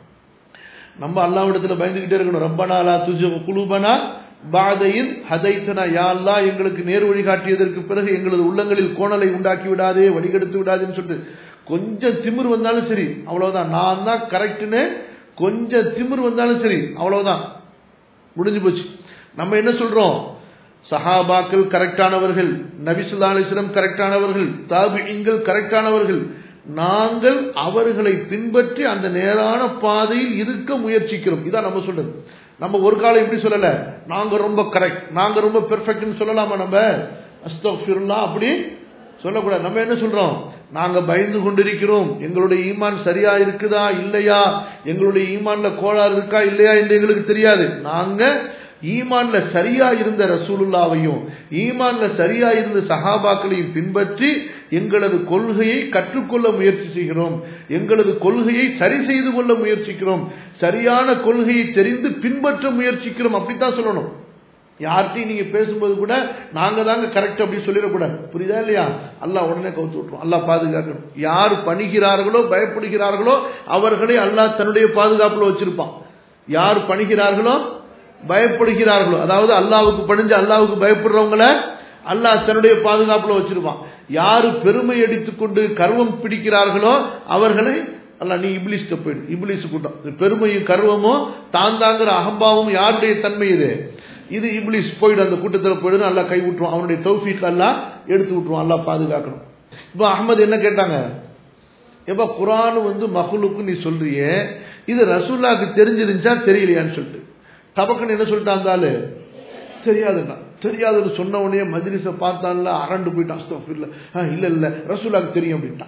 நம்ம அல்லாவிடத்துல பயந்துகிட்டே இருக்கணும் ரப்பனா லா துஜு குலூபனா பாதையில் ஹதைத்தனா யா அல்லா எங்களுக்கு நேர் வழி காட்டியதற்கு பிறகு எங்களது உள்ளங்களில் கோணலை உண்டாக்கி விடாதே வழிகெடுத்து விடாதேன்னு சொல்லிட்டு கொஞ்சம் திமிர் வந்தாலும் சரி அவ்வளவுதான் நான் தான் கரெக்டுன்னு கொஞ்சம் திமிர் வந்தாலும் சரி அவ்வளவுதான் முடிஞ்சு போச்சு நம்ம என்ன சொல்றோம் சஹாபாக்கள் கரெக்டானவர்கள் நபிசுல்லா அலிஸ்லம் கரெக்டானவர்கள் தாபிங்கள் கரெக்டானவர்கள் நாங்கள் அவர்களை பின்பற்றி அந்த நேரான பாதையில் இருக்க முயற்சிக்கிறோம் இதான் நம்ம சொல்றது நம்ம ஒரு காலம் எப்படி சொல்லல நாங்க ரொம்ப கரெக்ட் நாங்க ரொம்ப பெர்ஃபெக்ட்னு சொல்லலாமா நம்ம அஸ்தோஃபிருல்லா அப்படி சொல்லக்கூடாது நம்ம என்ன சொல்றோம் நாங்க பயந்து கொண்டிருக்கிறோம் எங்களுடைய ஈமான் சரியா இருக்குதா இல்லையா எங்களுடைய ஈமான்ல கோளாறு இருக்கா இல்லையா என்று எங்களுக்கு தெரியாது நாங்க ஈமான்ல சரியா இருந்த ரசூலுல்லாவையும் ஈமான்ல சரியா இருந்த சஹாபாக்களையும் பின்பற்றி எங்களது கொள்கையை கற்றுக்கொள்ள முயற்சி செய்கிறோம் எங்களது கொள்கையை சரி செய்து கொள்ள முயற்சிக்கிறோம் சரியான கொள்கையை தெரிந்து பின்பற்ற முயற்சிக்கிறோம் அப்படித்தான் சொல்லணும் யார்கிட்டையும் நீங்க பேசும்போது கூட நாங்க தாங்க கரெக்ட் அப்படின்னு சொல்லிடக்கூடாது புரியுதா இல்லையா அல்லாஹ் உடனே கவுத்து விட்டுரும் அல்லாஹ் பாதுகாக்கணும் யார் பணிகிறார்களோ பயப்படுகிறார்களோ அவர்களை அல்லாஹ் தன்னுடைய பாதுகாப்புல வச்சிருப்பான் யார் பணிகிறார்களோ பயப்படுகிறார்களோ அதாவது அல்லாவுக்கு பணிஞ்சு அல்லாவுக்கு பயப்படுறவங்கள அல்லாஹ் தன்னுடைய பாதுகாப்புல வச்சிருப்பான் யாரு பெருமை அடித்துக்கொண்டு கர்வம் பிடிக்கிறார்களோ அவர்களை அல்ல நீ இப்ளிஸ்க்கு போயிடு இப்ளிஸ் கூட்டம் பெருமையும் கர்வமும் தான் தாங்கிற அகம்பாவம் யாருடைய தன்மை இது இது இப்ளிஸ் போயிடு அந்த கூட்டத்தில் போயிடு நல்லா கை விட்டுருவான் அவனுடைய தௌஃபீக் எல்லாம் எடுத்து விட்டுருவான் அல்லா பாதுகாக்கணும் இப்போ அகமது என்ன கேட்டாங்க எப்ப குரான் வந்து மகளுக்கு நீ சொல்றியே இது ரசூல்லாக்கு தெரிஞ்சிருந்துச்சா தெரியலையான்னு சொல்லிட்டு டபக்குன்னு என்ன சொல்லிட்டான் அந்த தெரியாதுண்ணா தெரியாதுன்னு சொன்ன உடனே மஜ்லிஸை பார்த்தான்ல அரண்டு போயிட்டான் அஸ்தோஃபில்ல இல்ல இல்ல ரசூல்லாக்கு தெரியும் அப்படின்ட்டான்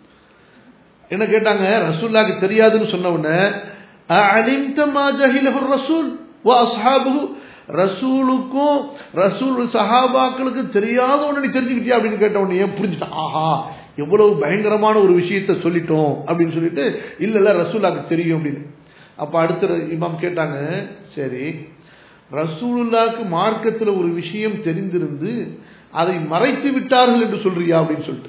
என்ன கேட்டாங்க ரசூல்லாக்கு தெரியாதுன்னு சொன்ன உடனே அலிம்த மா ஜஹிலஹு ரசூல் வா அஸ்ஹாபுஹு ரசூலுக்கும் ரசூல் சஹாபாக்களுக்கு தெரியாத ஒன்று நீ தெரிஞ்சுக்கிட்டியா அப்படின்னு கேட்ட உடனே புரிஞ்சுட்டான் ஆஹா எவ்வளவு பயங்கரமான ஒரு விஷயத்த சொல்லிட்டோம் அப்படின்னு சொல்லிட்டு இல்ல இல்ல ரசூலாக்கு தெரியும் அப்படின்னு அப்ப அடுத்த இமாம் கேட்டாங்க சரி ரசூலுல்லாக்கு மார்க்கத்தில் ஒரு விஷயம் தெரிந்திருந்து அதை மறைத்து விட்டார்கள் என்று சொல்றியா அப்படின்னு சொல்லிட்டு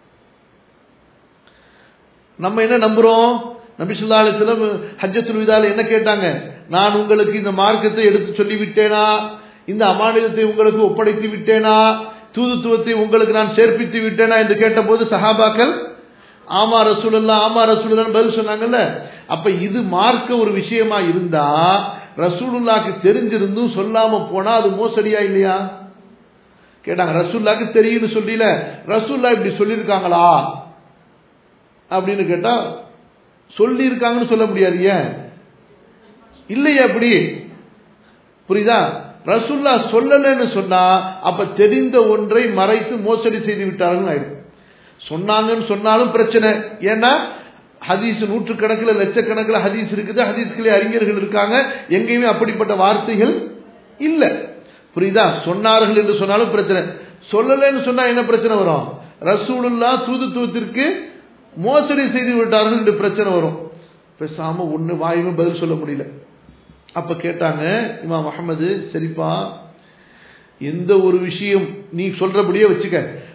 நம்ம என்ன நம்புறோம் நபிசுல்லா அலிஸ்லம் ஹஜ்ஜத்துல் விதால என்ன கேட்டாங்க நான் உங்களுக்கு இந்த மார்க்கத்தை எடுத்து சொல்லி விட்டேனா இந்த அமானிதத்தை உங்களுக்கு ஒப்படைத்து விட்டேனா தூதுத்துவத்தை உங்களுக்கு நான் சேர்ப்பித்து விட்டேனா என்று கேட்டபோது சஹாபாக்கள் ஆமா ரசூலல்லா ஆமா ரசூலுல்லான்னு பதில் சொன்னாங்கல்ல அப்ப இது மார்க்க ஒரு விஷயமா இருந்தா ரசூலுல்லாக்கு தெரிஞ்சிருந்தும் சொல்லாம போனா அது மோசடியா இல்லையா கேட்டாங்க ரசூல்லாக்கு தெரியும்னு சொல்லல ரசூல்லா இப்படி சொல்லியிருக்காங்களா அப்படின்னு கேட்டா சொல்லி இருக்காங்கன்னு சொல்ல முடியாது ஏன் இல்லையா அப்படி புரியுதா ரசுல்லா சொல்லலன்னு சொன்னா அப்ப தெரிந்த ஒன்றை மறைத்து மோசடி செய்து விட்டார்கள் ஆயிடும் சொன்னாங்கன்னு சொன்னாலும் பிரச்சனை ஏன்னா ஹதீஸ் நூற்றுக்கணக்கில் லட்சக்கணக்கில் ஹதீஸ் இருக்குது ஹதீஸ்களே அறிஞர்கள் இருக்காங்க எங்கேயுமே அப்படிப்பட்ட வார்த்தைகள் இல்ல புரியுதா சொன்னார்கள் என்று சொன்னாலும் பிரச்சனை சொல்லலைன்னு சொன்னா என்ன பிரச்சனை வரும் ரசூலுல்லா தூதுத்துவத்திற்கு மோசடி செய்து விட்டார்கள் என்று பிரச்சனை வரும் பேசாம ஒண்ணு வாயுமே பதில் சொல்ல முடியல அப்ப கேட்டாங்க இமாம் அகமது சரிப்பா எந்த ஒரு விஷயம் நீ சொல்றபடியே வச்சுக்க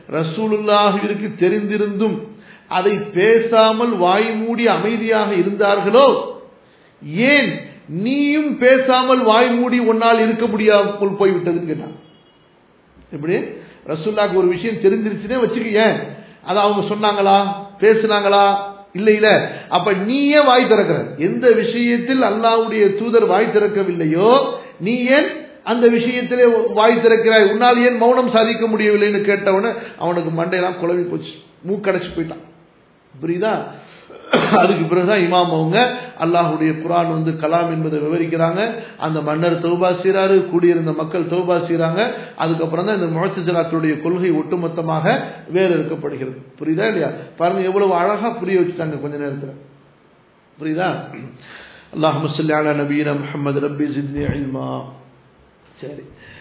ரசூலுல்லாஹிற்கு தெரிந்திருந்தும் அதை பேசாமல் வாய் மூடி அமைதியாக இருந்தார்களோ ஏன் நீயும் பேசாமல் வாய் மூடி ஒன்னால் இருக்க முடியாமல் போய்விட்டதுன்னு கேட்டான் எப்படி ரசூல்லாக்கு ஒரு விஷயம் தெரிஞ்சிருச்சுன்னே வச்சுக்க ஏன் அதை அவங்க சொன்னாங்களா பேசுனாங்களா இல்ல இல்ல அப்ப நீயே வாய் திறக்கிற எந்த விஷயத்தில் அல்லாவுடைய தூதர் வாய் திறக்கவில்லையோ நீ ஏன் அந்த விஷயத்திலே வாய் திறக்கிறாய் உன்னால் ஏன் மௌனம் சாதிக்க முடியவில்லைன்னு கேட்டவன அவனுக்கு மண்டையெல்லாம் குழம்பி போச்சு மூக்கடைச்சு போயிட்டான் புரியுதா அதுக்கு பிறகுதான் இமாம் அவங்க அல்லாஹுடைய குரான் வந்து கலாம் என்பதை விவரிக்கிறாங்க அந்த மன்னர் தௌபா செய்கிறாரு கூடியிருந்த மக்கள் தௌபா செய்கிறாங்க அதுக்கப்புறம் தான் இந்த முழத்துஜலாக்களுடைய கொள்கை ஒட்டுமொத்தமாக வேறு இருக்கப்படுகிறது புரியுதா இல்லையா பாருங்க எவ்வளவு அழகா புரிய வச்சுட்டாங்க கொஞ்ச நேரத்தில் புரியுதா அல்லாஹ் முசல்லி அலா நபீன முஹம்மது ரப்பி ஜித்னி இல்மா சரி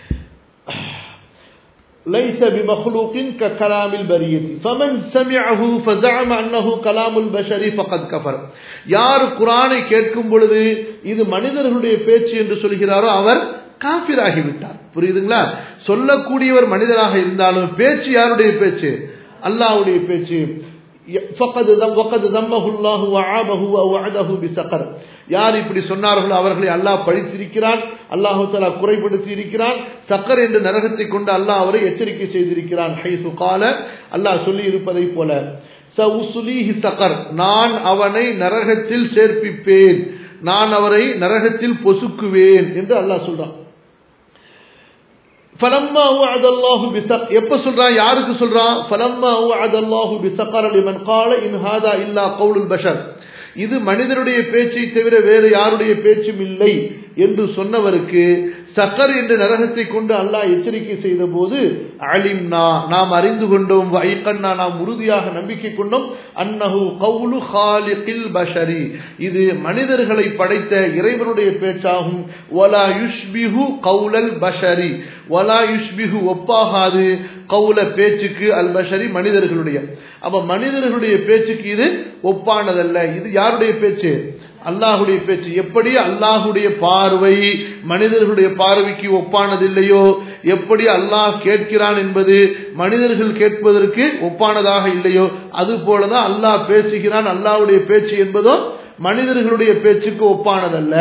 ليس بمخلوق ككلام البرية فمن سمعه فزعم أنه كلام البشر فقد كفر யார் குரானை கேட்கும் பொழுது இது மனிதர்களுடைய பேச்சு என்று சொல்கிறாரோ அவர் காபிராகிவிட்டார் புரியுதுங்களா சொல்லக்கூடியவர் மனிதராக இருந்தாலும் பேச்சு யாருடைய பேச்சு அல்லாஹ்வுடைய பேச்சு فقد وقد ذمه الله وعابه ووعده بسقر யார் இப்படி சொன்னார்களோ அவர்களை அல்லாஹ் பழித்திருக்கிறான் அல்லாஹு தலா குறைப்படுத்தி இருக்கிறான் சக்கர் என்ற நரகத்தை கொண்டு அல்லாஹ் அவரை எச்சரிக்கை செய்திருக்கிறான் ஹைசு கால அல்லாஹ் சொல்லி இருப்பதை போல சக்கர் நான் அவனை நரகத்தில் சேர்ப்பிப்பேன் நான் அவரை நரகத்தில் பொசுக்குவேன் என்று அல்லாஹ் சொல்றான் فلما وعد الله بسق எப்ப சொல்றான் யாருக்கு சொல்றான் فلما وعد الله بسقر لمن قال ان هذا الا قول البشر இது மனிதனுடைய பேச்சை தவிர வேறு யாருடைய பேச்சும் இல்லை என்று சொன்னவருக்கு சக்கர் என்ற நரகத்தை கொண்டு அல்லாஹ் எச்சரிக்கை செய்த போது அலிம்னா நாம் அறிந்து கொண்டோம் வைகண்ணா நாம் உறுதியாக நம்பிக்கை கொண்டோம் அன்னஹு கவுலு ஹாலிகில் பஷரி இது மனிதர்களை படைத்த இறைவனுடைய பேச்சாகும் வலா யுஷ்பிஹு கவுலல் பஷரி வலா யுஷ்பிஹு ஒப்பாகாது கவுல பேச்சுக்கு அல் பஷரி மனிதர்களுடைய அப்ப மனிதர்களுடைய பேச்சுக்கு இது ஒப்பானதல்ல இது யாருடைய பேச்சு அல்லாஹுடைய பேச்சு எப்படி அல்லாஹுடைய பார்வை மனிதர்களுடைய பார்வைக்கு ஒப்பானதில்லையோ எப்படி அல்லாஹ் கேட்கிறான் என்பது மனிதர்கள் கேட்பதற்கு ஒப்பானதாக இல்லையோ அது போலதான் அல்லாஹ் பேசுகிறான் அல்லாஹுடைய பேச்சு என்பதோ மனிதர்களுடைய பேச்சுக்கு ஒப்பானதல்ல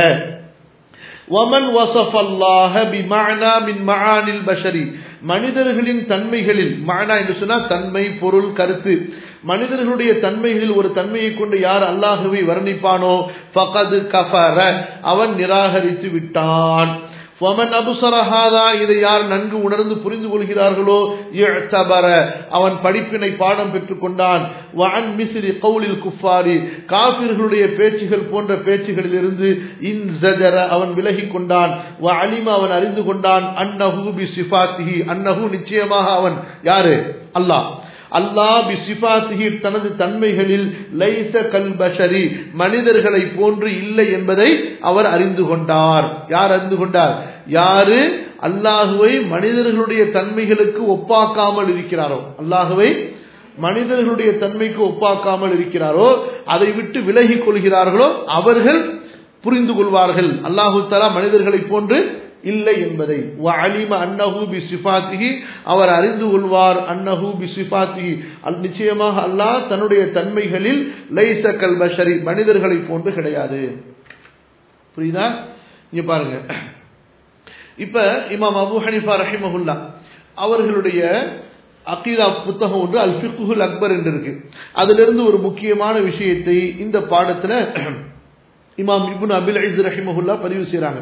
வமன் வசஃப் அல்லாஹ பிமானா மின் மஆனில் பஷரி மனிதர்களின் தன்மைகளில் மானா என்று சொன்னால் தன்மை பொருள் கருத்து மனிதர்களுடைய தன்மைகளில் ஒரு தன்மையை கொண்டு யார் அல்லாஹுவை வர்ணிப்பானோ ஃபகது கஃபர அவன் நிராகரித்து விட்டான் ஃபமன் அபுசரஹாதா இதை யார் நன்கு உணர்ந்து புரிந்து கொள்கிறார்களோ இழ்தபர அவன் படிப்பினை பாடம் பெற்றுக் கொண்டான் வஅன் மிஸ்ரி கவுலில் குஃபாரி காபிர்களுடைய பேச்சுகள் போன்ற பேச்சுகளிலிருந்து இன் ஜஜர அவன் விலகி கொண்டான் வ அலிம அவன் அறிந்து கொண்டான் அன்னஹு பி சிஃபாத்திஹி அன்னஹு நிச்சயமாக அவன் யாரு அல்லாஹ் அல்லாஹ் பி சிபாத்திஹி தனது தன்மைகளில் லைச கல் பஷரி மனிதர்களை போன்று இல்லை என்பதை அவர் அறிந்து கொண்டார் யார் அறிந்து கொண்டார் யாரு அல்லாஹுவை மனிதர்களுடைய தன்மைகளுக்கு ஒப்பாக்காமல் இருக்கிறாரோ அல்லாஹுவை மனிதர்களுடைய தன்மைக்கு ஒப்பாக்காமல் இருக்கிறாரோ அதை விட்டு விலகி கொள்கிறார்களோ அவர்கள் புரிந்து கொள்வார்கள் அல்லாஹு தலா மனிதர்களை போன்று இல்லை என்பதை அலிம அன்னஹு பி சிஃபாத்திகி அவர் அறிந்து கொள்வார் அன்னஹு பி சிஃபாத்திகி நிச்சயமாக அல்லாஹ் தன்னுடைய தன்மைகளில் லைச கல் பஷரி மனிதர்களை போன்று கிடையாது புரியுதா இங்க பாருங்க இப்ப இமாம் அபு ஹனிஃபா ரஹிமஹுல்லா அவர்களுடைய அகீதா புத்தகம் ஒன்று அல் ஃபிக்குல் அக்பர் என்று இருக்கு அதிலிருந்து ஒரு முக்கியமான விஷயத்தை இந்த பாடத்துல இமாம் இபுன் அபில் ஐஸ் ரஹிமஹுல்லா பதிவு செய்யறாங்க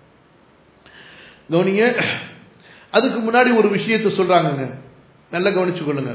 கவனிங்க அதுக்கு முன்னாடி ஒரு விஷயத்தை சொல்றாங்க நல்லா கவனிச்சு கொள்ளுங்க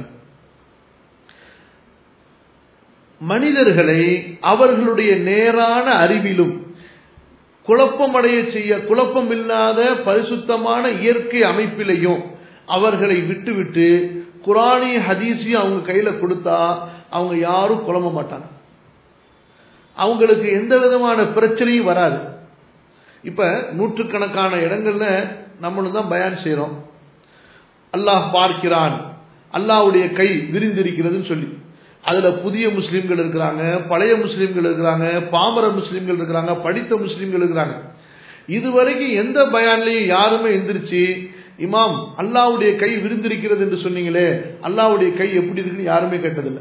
மனிதர்களை அவர்களுடைய நேரான அறிவிலும் குழப்பமடைய செய்ய குழப்பம் இல்லாத பரிசுத்தமான இயற்கை அமைப்பிலையும் அவர்களை விட்டுவிட்டு குரானி ஹதீஸையும் அவங்க கையில கொடுத்தா அவங்க யாரும் குழம்ப மாட்டாங்க அவங்களுக்கு எந்த விதமான பிரச்சனையும் வராது இப்ப நூற்றுக்கணக்கான இடங்கள்ல நம்மளும் தான் பயான் செய்யறோம் அல்லாஹ் பார்க்கிறான் அல்லாஹ்வுடைய கை விரிந்திருக்கிறதுன்னு சொல்லி அதுல புதிய முஸ்லீம்கள் இருக்கிறாங்க பழைய முஸ்லீம்கள் இருக்கிறாங்க பாமர முஸ்லீம்கள் இருக்கிறாங்க படித்த முஸ்லீம்கள் இருக்கிறாங்க இதுவரைக்கும் எந்த பயான்லையும் யாருமே எந்திரிச்சு இமாம் அல்லாவுடைய கை விருந்திருக்கிறது என்று சொன்னீங்களே அல்லாவுடைய கை எப்படி இருக்குன்னு யாருமே கேட்டதில்லை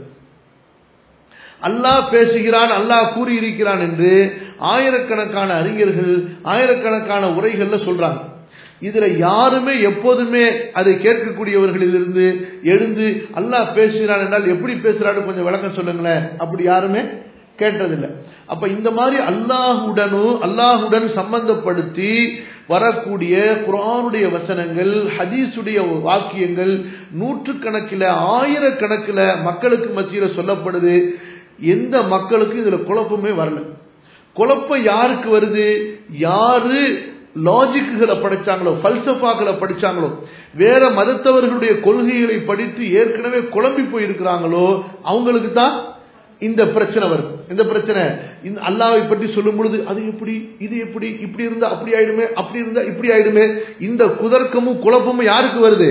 அல்லாஹ் பேசுகிறான் அல்லாஹ் கூறியிருக்கிறான் என்று ஆயிரக்கணக்கான அறிஞர்கள் ஆயிரக்கணக்கான உரைகள்ல சொல்றாங்க இதுல யாருமே எப்போதுமே அதை கேட்கக்கூடியவர்களிலிருந்து எழுந்து அல்லாஹ் பேசுகிறான் என்றால் எப்படி பேசுறான்னு கொஞ்சம் விளக்கம் சொல்லுங்களேன் அப்படி யாருமே கேட்டதில்லை அப்ப இந்த மாதிரி அல்லாஹுடனும் அல்லாஹுடன் சம்பந்தப்படுத்தி வரக்கூடிய குரானுடைய வசனங்கள் ஹதீஸுடைய வாக்கியங்கள் நூற்றுக்கணக்கில் ஆயிரக்கணக்கில் மக்களுக்கு மத்தியில் சொல்லப்படுது எந்த மக்களுக்கும் இதுல குழப்பமே வரல குழப்பம் யாருக்கு வருது யாரு லாஜிக்குகளை படிச்சாங்களோ பல்சஃபாக்களை படிச்சாங்களோ வேற மதத்தவர்களுடைய கொள்கைகளை படித்து ஏற்கனவே குழம்பி போயிருக்கிறாங்களோ அவங்களுக்கு தான் இந்த பிரச்சனை வரும் இந்த பிரச்சனை இந்த அல்லாவை பற்றி சொல்லும் பொழுது அது எப்படி இது எப்படி இப்படி இருந்தா அப்படி ஆயிடுமே அப்படி இருந்தா இப்படி ஆயிடுமே இந்த குதர்க்கமும் குழப்பமும் யாருக்கு வருது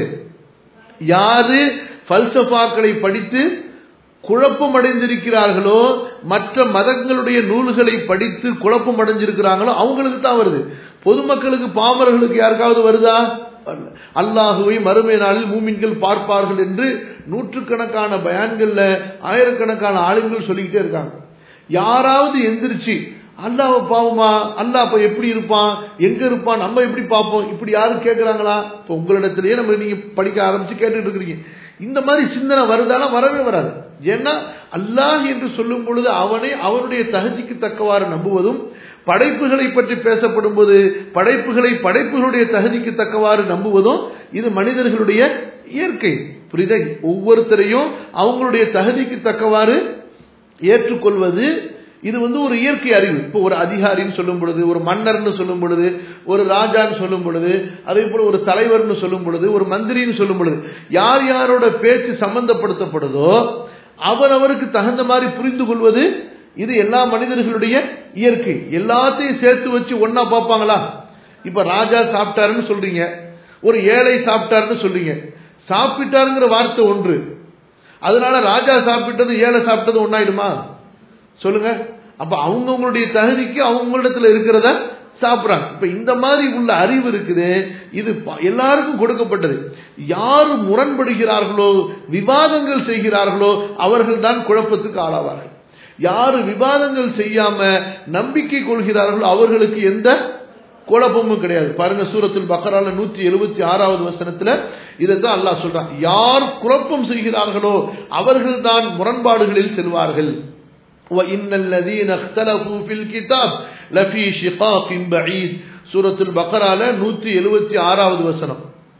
யாரு பல்சஃபாக்களை படித்து குழப்பம் அடைந்திருக்கிறார்களோ மற்ற மதங்களுடைய நூல்களை படித்து குழப்பம் அடைஞ்சிருக்கிறாங்களோ அவங்களுக்கு தான் வருது பொதுமக்களுக்கு பாமர்களுக்கு யாருக்காவது வருதா அல்லாஹுவை மறுமை நாளில் மூமின்கள் பார்ப்பார்கள் என்று நூற்றுக்கணக்கான பயான்கள்ல ஆயிரக்கணக்கான ஆளுங்கள் சொல்லிக்கிட்டே இருக்காங்க யாராவது எந்திரிச்சு அல்லாஹ் பாவமா அல்லாஹ் அப்ப எப்படி இருப்பான் எங்க இருப்பான் நம்ம எப்படி பார்ப்போம் இப்படி யாரும் கேட்கிறாங்களா இப்ப உங்களிடத்திலேயே நம்ம நீங்க படிக்க ஆரம்பிச்சு கேட்டுட்டு இருக்கிறீங்க இந்த மாதிரி சிந்தனை வருதானா வரவே வராது ஏன்னா அல்லாஹ் என்று சொல்லும் பொழுது அவனை அவனுடைய தகுதிக்கு தக்கவாறு நம்புவதும் படைப்புகளை பற்றி பேசப்படும் போது படைப்புகளை படைப்புகளுடைய தகுதிக்கு தக்கவாறு நம்புவதும் இது மனிதர்களுடைய இயற்கை புரியுதா ஒவ்வொருத்தரையும் அவங்களுடைய தகுதிக்கு தக்கவாறு ஏற்றுக்கொள்வது இது வந்து ஒரு இயற்கை அறிவு இப்போ ஒரு அதிகாரின்னு சொல்லும் பொழுது ஒரு மன்னர்னு சொல்லும் பொழுது ஒரு ராஜான்னு சொல்லும் பொழுது அதே போல ஒரு தலைவர்னு சொல்லும் பொழுது ஒரு மந்திரின்னு சொல்லும் பொழுது யார் யாரோட பேச்சு சம்பந்தப்படுத்தப்படுதோ அவரவருக்கு தகுந்த மாதிரி புரிந்து கொள்வது இது எல்லா மனிதர்களுடைய இயற்கை எல்லாத்தையும் சேர்த்து வச்சு ஒன்னா பார்ப்பாங்களா இப்ப ராஜா சாப்பிட்டாருன்னு சொல்றீங்க ஒரு ஏழை சாப்பிட்டாருன்னு சொல்றீங்க சாப்பிட்டாருங்கிற வார்த்தை ஒன்று அதனால ராஜா சாப்பிட்டது ஏழை சாப்பிட்டது ஒன்னாயிடுமா சொல்லுங்க அப்ப அவங்கவுங்களுடைய தகுதிக்கு அவங்களிடத்துல இருக்கிறத சாப்பிட்றாங்க இப்ப இந்த மாதிரி உள்ள அறிவு இருக்குது இது எல்லாருக்கும் கொடுக்கப்பட்டது யார் முரண்படுகிறார்களோ விவாதங்கள் செய்கிறார்களோ அவர்கள் தான் குழப்பத்துக்கு ஆளாவார்கள் யாரு விவாதங்கள் செய்யாம நம்பிக்கை கொள்கிறார்களோ அவர்களுக்கு எந்த குழப்பமும் கிடையாது பாருங்க சூரத்தில் பக்கரால நூத்தி எழுபத்தி ஆறாவது வசனத்துல இதைத்தான் அல்லாஹ் சொல்றான் யார் குழப்பம் செய்கிறார்களோ அவர்கள் தான் முரண்பாடுகளில் செல்வார்கள் وإن الذين اختلفوا في الكتاب لفي شقاق بعيد சூரத்துல் பக்கரால நூத்தி எழுபத்தி ஆறாவது வசனம்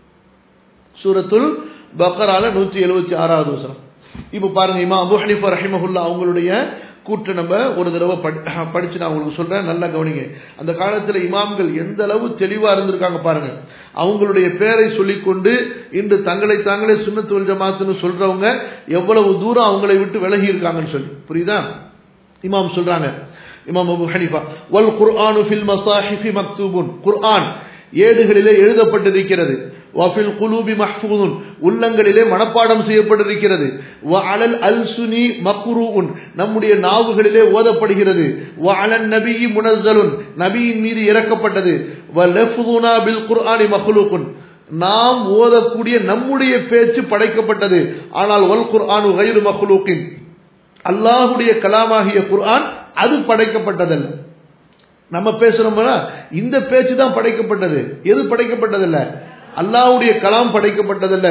சூரத்துல் பக்கரால நூத்தி எழுபத்தி ஆறாவது வசனம் இப்ப பாருங்க இமா அபு ஹனிஃபா ரஹிமஹுல்லா அவங்களுடைய கூற்று நம்ம ஒரு தடவை படிச்சு நான் உங்களுக்கு சொல்றேன் நல்லா கவனிங்க அந்த காலத்துல இமாம்கள் எந்த அளவு தெளிவா இருந்திருக்காங்க பாருங்க அவங்களுடைய பேரை சொல்லிக்கொண்டு இன்று தங்களை தாங்களே சுண்ணத்து ஜமாத்துன்னு சொல்றவங்க எவ்வளவு தூரம் அவங்களை விட்டு விலகி இருக்காங்கன்னு சொல்லி புரியுதா இமாம் சொல்றாங்க இமாம் அபு ஹனிஃபா வல் குர்ஆனு ஃபில் மசாஹிஃபி மக்தூபுன் குர்ஆன் ஏடுகளிலே எழுதப்பட்டிருக்கிறது வஃபில் குலூபி மஹ்ஃபூதுன் உள்ளங்களிலே மனப்பாடம் செய்யப்பட்டிருக்கிறது வ அலல் அல்சுனி மக்ரூஉன் நம்முடைய நாவுகளிலே ஓதப்படுகிறது வ அலன் நபியி முனஸ்ஸலுன் நபியின் மீது இறக்கப்பட்டது வ லஃபுதுனா பில் குர்ஆனி மக்லூகுன் நாம் ஓதக்கூடிய நம்முடைய பேச்சு படைக்கப்பட்டது ஆனால் வல் குர்ஆனு கைரு மக்லூக்கின் அல்லாஹுடைய கலாமாகிய குர்ஆன் அது படைக்கப்பட்டதல்ல நம்ம பேசுறோம்ல இந்த பேச்சு தான் படைக்கப்பட்டது எது படைக்கப்பட்டதில்ல அல்லாஹ்வுடைய கலாம் படைக்கப்பட்டதில்ல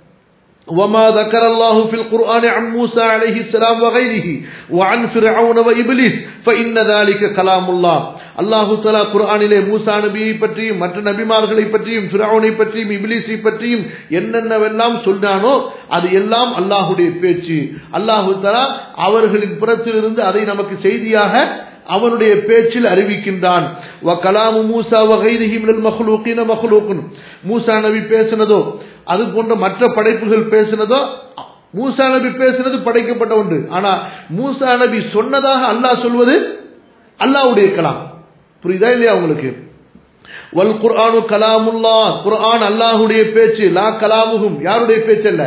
وما ذكر الله في القرآن عن موسى عليه السلام وغيره وعن فرعون وإبليس فإن ذلك كلام الله அல்லாஹு தலா குர்ஆனிலே மூசா நபியை பற்றியும் மற்ற நபிமார்களை பற்றியும் ஃபிரௌனை பற்றியும் இப்லீஸை பற்றியும் என்னென்னவெல்லாம் சொன்னானோ அது எல்லாம் அல்லாஹுடைய பேச்சு அல்லாஹு தலா அவர்களின் புறத்திலிருந்து அதை நமக்கு செய்தியாக அவனுடைய பேச்சில் அறிவிக்கின்றான் வ கலாமு மூசா வகைரிஹி மினல் மஹ்லூக்கின மஹ்லூக்குன் மூசா நபி பேசினதோ அது போன்ற மற்ற படைப்புகள் பேசினதோ மூசா நபி பேசினது படைக்கப்பட்ட ஒன்று ஆனா மூசா நபி சொன்னதாக அல்லாஹ் சொல்வது அல்லாஹ்வுடைய கலாம் புரியுதா இல்லையா உங்களுக்கு வல் குர்ஆனு கலாமுல்லா குர்ஆன் அல்லாஹ்வுடைய பேச்சு லா கலாமுகும் யாருடைய பேச்சு அல்ல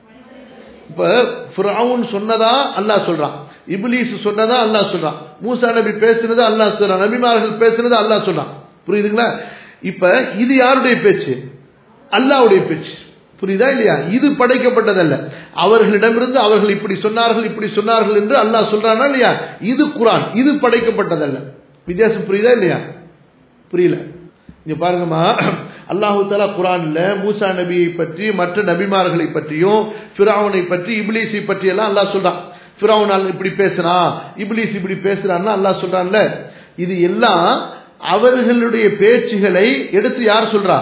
இப்ப ஃபிரௌன் சொன்னதா அல்லாஹ் சொல்றான் இப்லீஸ் சொன்னதா அல்லாஹ் சொல்றான் மூசா நபி பேசுனது அல்லாஹ் சொல்றான் நபிமார்கள் பேசுனது அல்லாஹ் சொல்றான் புரியுதுங்களா இப்ப இது யாருடைய பேச்சு அல்லாவுடைய பேச்சு புரியுதா இல்லையா இது படைக்கப்பட்டதல்ல அவர்களிடமிருந்து அவர்கள் இப்படி சொன்னார்கள் இப்படி சொன்னார்கள் என்று அல்லாஹ் சொல்றானா இல்லையா இது குரான் இது படைக்கப்பட்டதல்ல வித்தியாசம் புரியுதா இல்லையா புரியல இங்க பாருங்கம்மா அல்லாஹு தாலா குரான்ல மூசா நபியை பற்றி மற்ற நபிமார்களை பற்றியும் ஃபிராவனை பற்றி இப்லீஸை பற்றி எல்லாம் அல்லாஹ் சொல்றான் ஃபிராவனால் இப்படி பேசுறான் இப்லீஸ் இப்படி பேசுறான்னு அல்லாஹ் சொல்றான்ல இது எல்லாம் அவர்களுடைய பேச்சுகளை எடுத்து யார் சொல்றா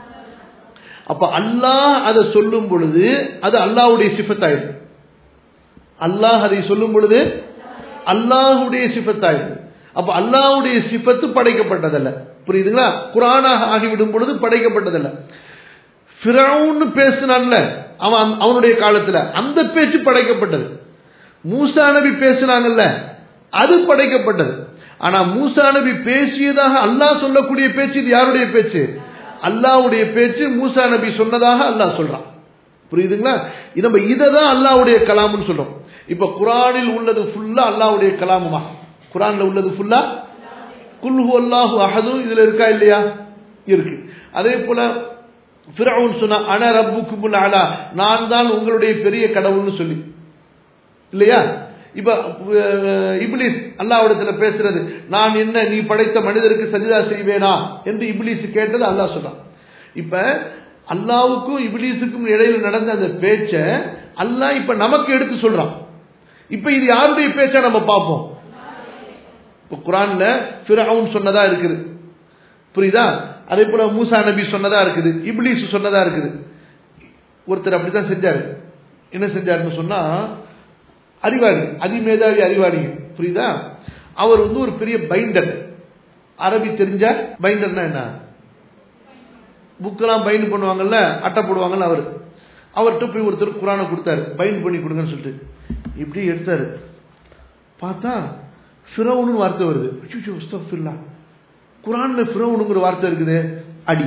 அப்ப அல்லாஹ் அதை சொல்லும் பொழுது அது அல்லாஹ்வுடைய சிஃபத்தாயிடுது அல்லாஹ் அதை சொல்லும் பொழுது அல்லாஹ்வுடைய சிஃபத்தாயிடுது அப்ப அல்லாஹ்வுடைய சிஃபத்து படைக்கப்பட்டதல்ல புரியுதுங்களா குரானாக ஆகிவிடும் பொழுது படைக்கப்பட்டதல்ல ஃபிரௌன் பேசினான்ல அவன் அவனுடைய காலத்துல அந்த பேச்சு படைக்கப்பட்டது மூசா நபி பேசினாங்கல்ல அது படைக்கப்பட்டது ஆனா மூசா நபி பேசியதாக அல்லாஹ் சொல்லக்கூடிய பேச்சு இது யாருடைய பேச்சு அல்லாஹ்வுடைய பேச்சு மூசா நபி சொன்னதாக அல்லாஹ் சொல்றான் புரியுதுங்களா இது நம்ம இதை தான் அல்லாஹ்வுடைய கலாம்னு சொல்றோம் இப்ப குரானில் உள்ளது ஃபுல்லா அல்லாஹ்வுடைய கலாமுமா குரான்ல உள்ளது ஃபுல்லா குல்ஹு அல்லாஹு அஹதும் இதுல இருக்கா இல்லையா இருக்கு அதே போல ஃபிரௌன் சொன்னா அன ரப்புக்குமுல் அலா நான் தான் உங்களுடைய பெரிய கடவுள்னு சொல்லி இல்லையா இப்ப அஹ், இப்லீஸ் அல்லாஹ்விடத்துல பேசுறது நான் என்ன நீ படைத்த மனிதருக்கு சஜிதா செய்வேனா என்று இப்லீஸ் கேட்டது அல்லாஹ் சொன்னான் இப்ப அல்லாவுக்கும் இப்லீஸுக்கும் இடையில நடந்த அந்த பேச்ச அல்லாஹ் இப்ப நமக்கு எடுத்து சொல்றான் இப்ப இது யாருடைய பேச்சா நம்ம பார்ப்போம் இப்ப குரான்ல ஃபிரௌன் சொன்னதா இருக்குது புரியுதா அதே போல மூசா நபி சொன்னதா இருக்குது இப்லீஸ் சொன்னதா இருக்குது ஒருத்தர் அப்படித்தான் செஞ்சாரு என்ன செஞ்சாருன்னு சொன்னா அறிவாளி அதிமேதாவி அறிவாளிங்க புரியுதா அவர் வந்து ஒரு பெரிய பைண்டர் அரபி தெரிஞ்ச பைண்டர்னா என்ன புக்கெல்லாம் பைண்ட் பண்ணுவாங்கல்ல அட்டை போடுவாங்கல்ல அவர் அவர்கிட்ட போய் ஒருத்தர் குரானை கொடுத்தாரு பைண்ட் பண்ணி கொடுங்கன்னு சொல்லிட்டு இப்படி எடுத்தாரு பார்த்தா ஃபிரௌன்னு வார்த்தை வருது அச்சோ அஸ்தக்ஃபிருல்லா குரான்ல ஃபிரௌனுங்கிற வார்த்தை இருக்குது அடி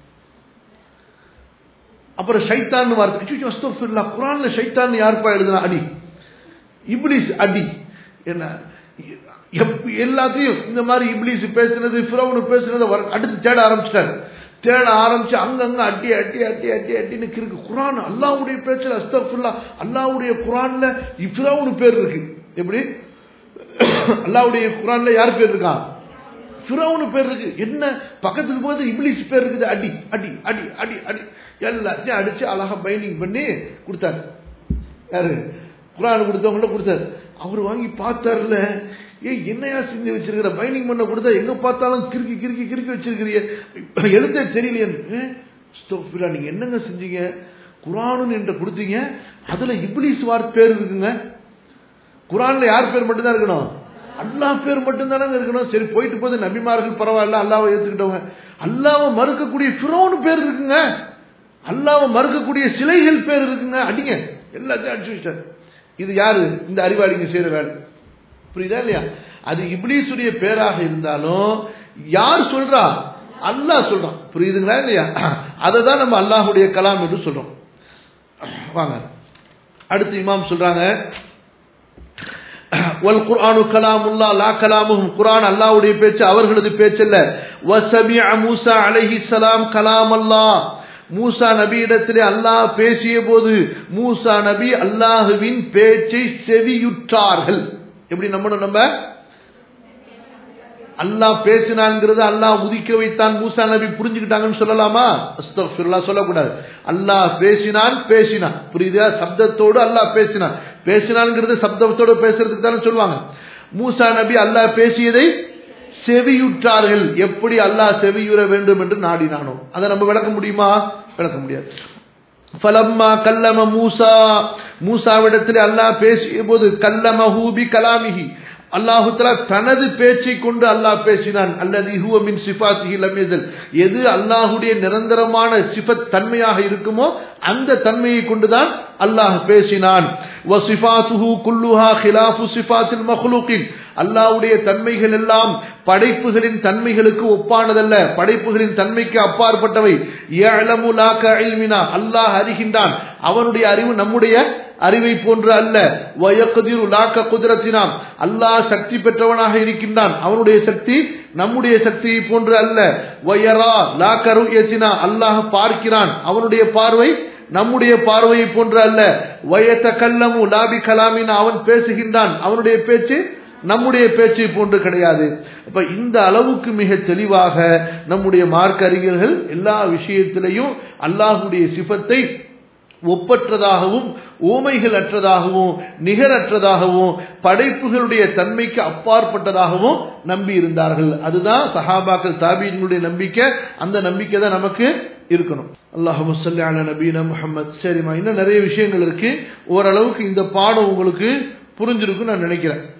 அப்புறம் ஷைத்தான் வார்த்தை அச்சோ அஸ்தக்ஃபிருல்லா குரான்ல ஷைத்தான் யாருப்பா எழுதுனா அடி இப்லீஸ் அடி என்ன எப்- எல்லாத்தையும் இந்த மாதிரி இப்லீஸ் பேசுனது ஃபிரௌனு பேசுனது வர- அடுத்து தேட ஆரம்பிச்சிட்டாரு தேட ஆரம்பிச்சு அங்கங்க அட்டி அட்டி அட்டி அட்டி அட்டின்னு கிறுக்கு குரான் அல்லாவுடைய பேச்சுல அஸ்தஃபுல்லா அல்லாவுடைய குரான்ல இஃபிரௌனு பேர் இருக்கு எப்படி அல்லாவுடைய குரான்ல யார் பேர் இருக்கா ஃபிரௌனு பேர் இருக்கு என்ன பக்கத்துக்கு போது இப்லீஸ் பேர் இருக்குது அடி அடி அடி அடி அடி எல்லாத்தையும் அடிச்சு அழகா பைண்டிங் பண்ணி கொடுத்தாரு யாரு குரான் கொடுத்தவங்கள கொடுத்தாரு அவர் வாங்கி பார்த்தாருல ஏய் என்னையா செஞ்சு வச்சிருக்கிற பைண்டிங் பண்ண கொடுத்தா எங்க பார்த்தாலும் கிறுக்கி கிறுக்கி கிறுக்கி வச்சிருக்கிறிய எழுத்தே தெரியலையே நீங்க என்னங்க செஞ்சீங்க குரானுன்னு என்ற கொடுத்தீங்க அதுல இப்லீஸ் வார் பேர் இருக்குங்க குரான்ல யார் பேர் மட்டும்தான் இருக்கணும் அல்லாஹ் பேர் மட்டும்தானங்க இருக்கணும் சரி போயிட்டு போது நபிமார்கள் பரவாயில்ல அல்லாவை ஏத்துக்கிட்டவங்க அல்லாவை மறுக்கக்கூடிய ஃபிரோன் பேர் இருக்குங்க அல்லாவை மறுக்கக்கூடிய சிலைகள் பேர் இருக்குங்க அடிங்க எல்லாத்தையும் அடிச்சு வச்சிட்டாரு இது யாரு இந்த அறிவாளிங்க செய்யற வேலை புரியுதா இல்லையா அது இப்லீஸுடைய பேராக இருந்தாலும் யார் சொல்றா அல்லாஹ் சொல்றான் புரியுதுங்களா இல்லையா அதை தான் நம்ம அல்லாஹுடைய கலாம் என்று சொல்றோம் வாங்க அடுத்து இமாம் சொல்றாங்க வல் குர்ஆனு கலாமுல்லா லா கலாமுஹும் குர்ஆன் அல்லாஹ்வுடைய பேச்சு அவர்களது பேச்சல்ல வசமிஅ மூசா அலைஹிஸ்ஸலாம் கலாம் அல்லாஹ் மூசா நபியிடத்திலே அல்லாஹ் பேசிய போது மூசா நபி அல்லாஹுவின் பேச்சை செவியுற்றார்கள் எப்படி நம்பணும் நம்ம அல்லாஹ் பேசினாங்கிறது அல்லாஹ் உதிக்க வைத்தான் மூசா நபி புரிஞ்சுக்கிட்டாங்கன்னு சொல்லலாமா அஸ்தக்ஃபிருல்லாஹ் சொல்லக்கூடாது அல்லாஹ் பேசினான் பேசினான் புரியுதா சப்தத்தோடு அல்லாஹ் பேசினான் பேசினான்ங்கிறது சப்தத்தோடு பேசுறதுக்கு தானே சொல்லுவாங்க மூசா நபி அல்லாஹ் பேசியதை செவியுற்றார்கள் எப்படி அல்லாஹ் செவியுற வேண்டும் என்று நாடினானோ அதை நம்ம விளக்க முடியுமா விளக்க முடியாது ஃபலம்மா கல்லம மூசா மூசாவிடத்தில் அல்லாஹ் பேசிய போது கல்லம ஹூபி கலாமிஹி அல்லாஹு தஆலா தனது பேச்சை கொண்டு அல்லாஹ் பேசினான் அல்லது ஹுவ மின் சிஃபாத்திஹி லம் யஸல் எது அல்லாஹ்வுடைய நிரந்தரமான சிஃபத் தன்மையாக இருக்குமோ அந்த தன்மையை கொண்டுதான் அல்லாஹ் பேசினான் வசிஃபாத்துஹு குல்லுஹா ஹிலாஃபு சிஃபாத்தில் மஹ்லூக்கின் அல்லாஹ்வுடைய தன்மைகள் எல்லாம் படைப்புகளின் தன்மைகளுக்கு ஒப்பானதல்ல படைப்புகளின் தன்மைக்கு அப்பாற்பட்டவை யஅலமு லா கஇல்மினா அல்லாஹ் அறிகின்றான் அவனுடைய அறிவு நம்முடைய அறிவை போன்று அல்ல வயக்கதிரு லாக்க குதிரத்தினாம் அல்லாஹ் சக்தி பெற்றவனாக இருக்கின்றான் அவனுடைய சக்தி நம்முடைய சக்தியை போன்று அல்ல வயரா லாக்க ருயசினா அல்லாஹ் பார்க்கிறான் அவனுடைய பார்வை நம்முடைய பார்வையை போன்று அல்ல வயத்த கல்லமு லாபி கலாமின் அவன் பேசுகின்றான் அவனுடைய பேச்சு நம்முடைய பேச்சை போன்று கிடையாது அப்ப இந்த அளவுக்கு மிக தெளிவாக நம்முடைய மார்க்க அறிஞர்கள் எல்லா விஷயத்திலையும் அல்லாஹுடைய சிபத்தை ஒப்பற்றதாகவும் ஊமைகள் அற்றதாகவும் நிகரற்றதாகவும் படைப்புகளுடைய தன்மைக்கு அப்பாற்பட்டதாகவும் நம்பி இருந்தார்கள் அதுதான் சஹாபாக்கள் தாபீன்களுடைய நம்பிக்கை அந்த நம்பிக்கை தான் நமக்கு இருக்கணும் அல்லாஹு சொல்லி அல நபீன முகமது சரிம்மா இன்னும் நிறைய விஷயங்கள் இருக்கு ஓரளவுக்கு இந்த பாடம் உங்களுக்கு புரிஞ்சிருக்கும் நான் நினைக்கிறேன்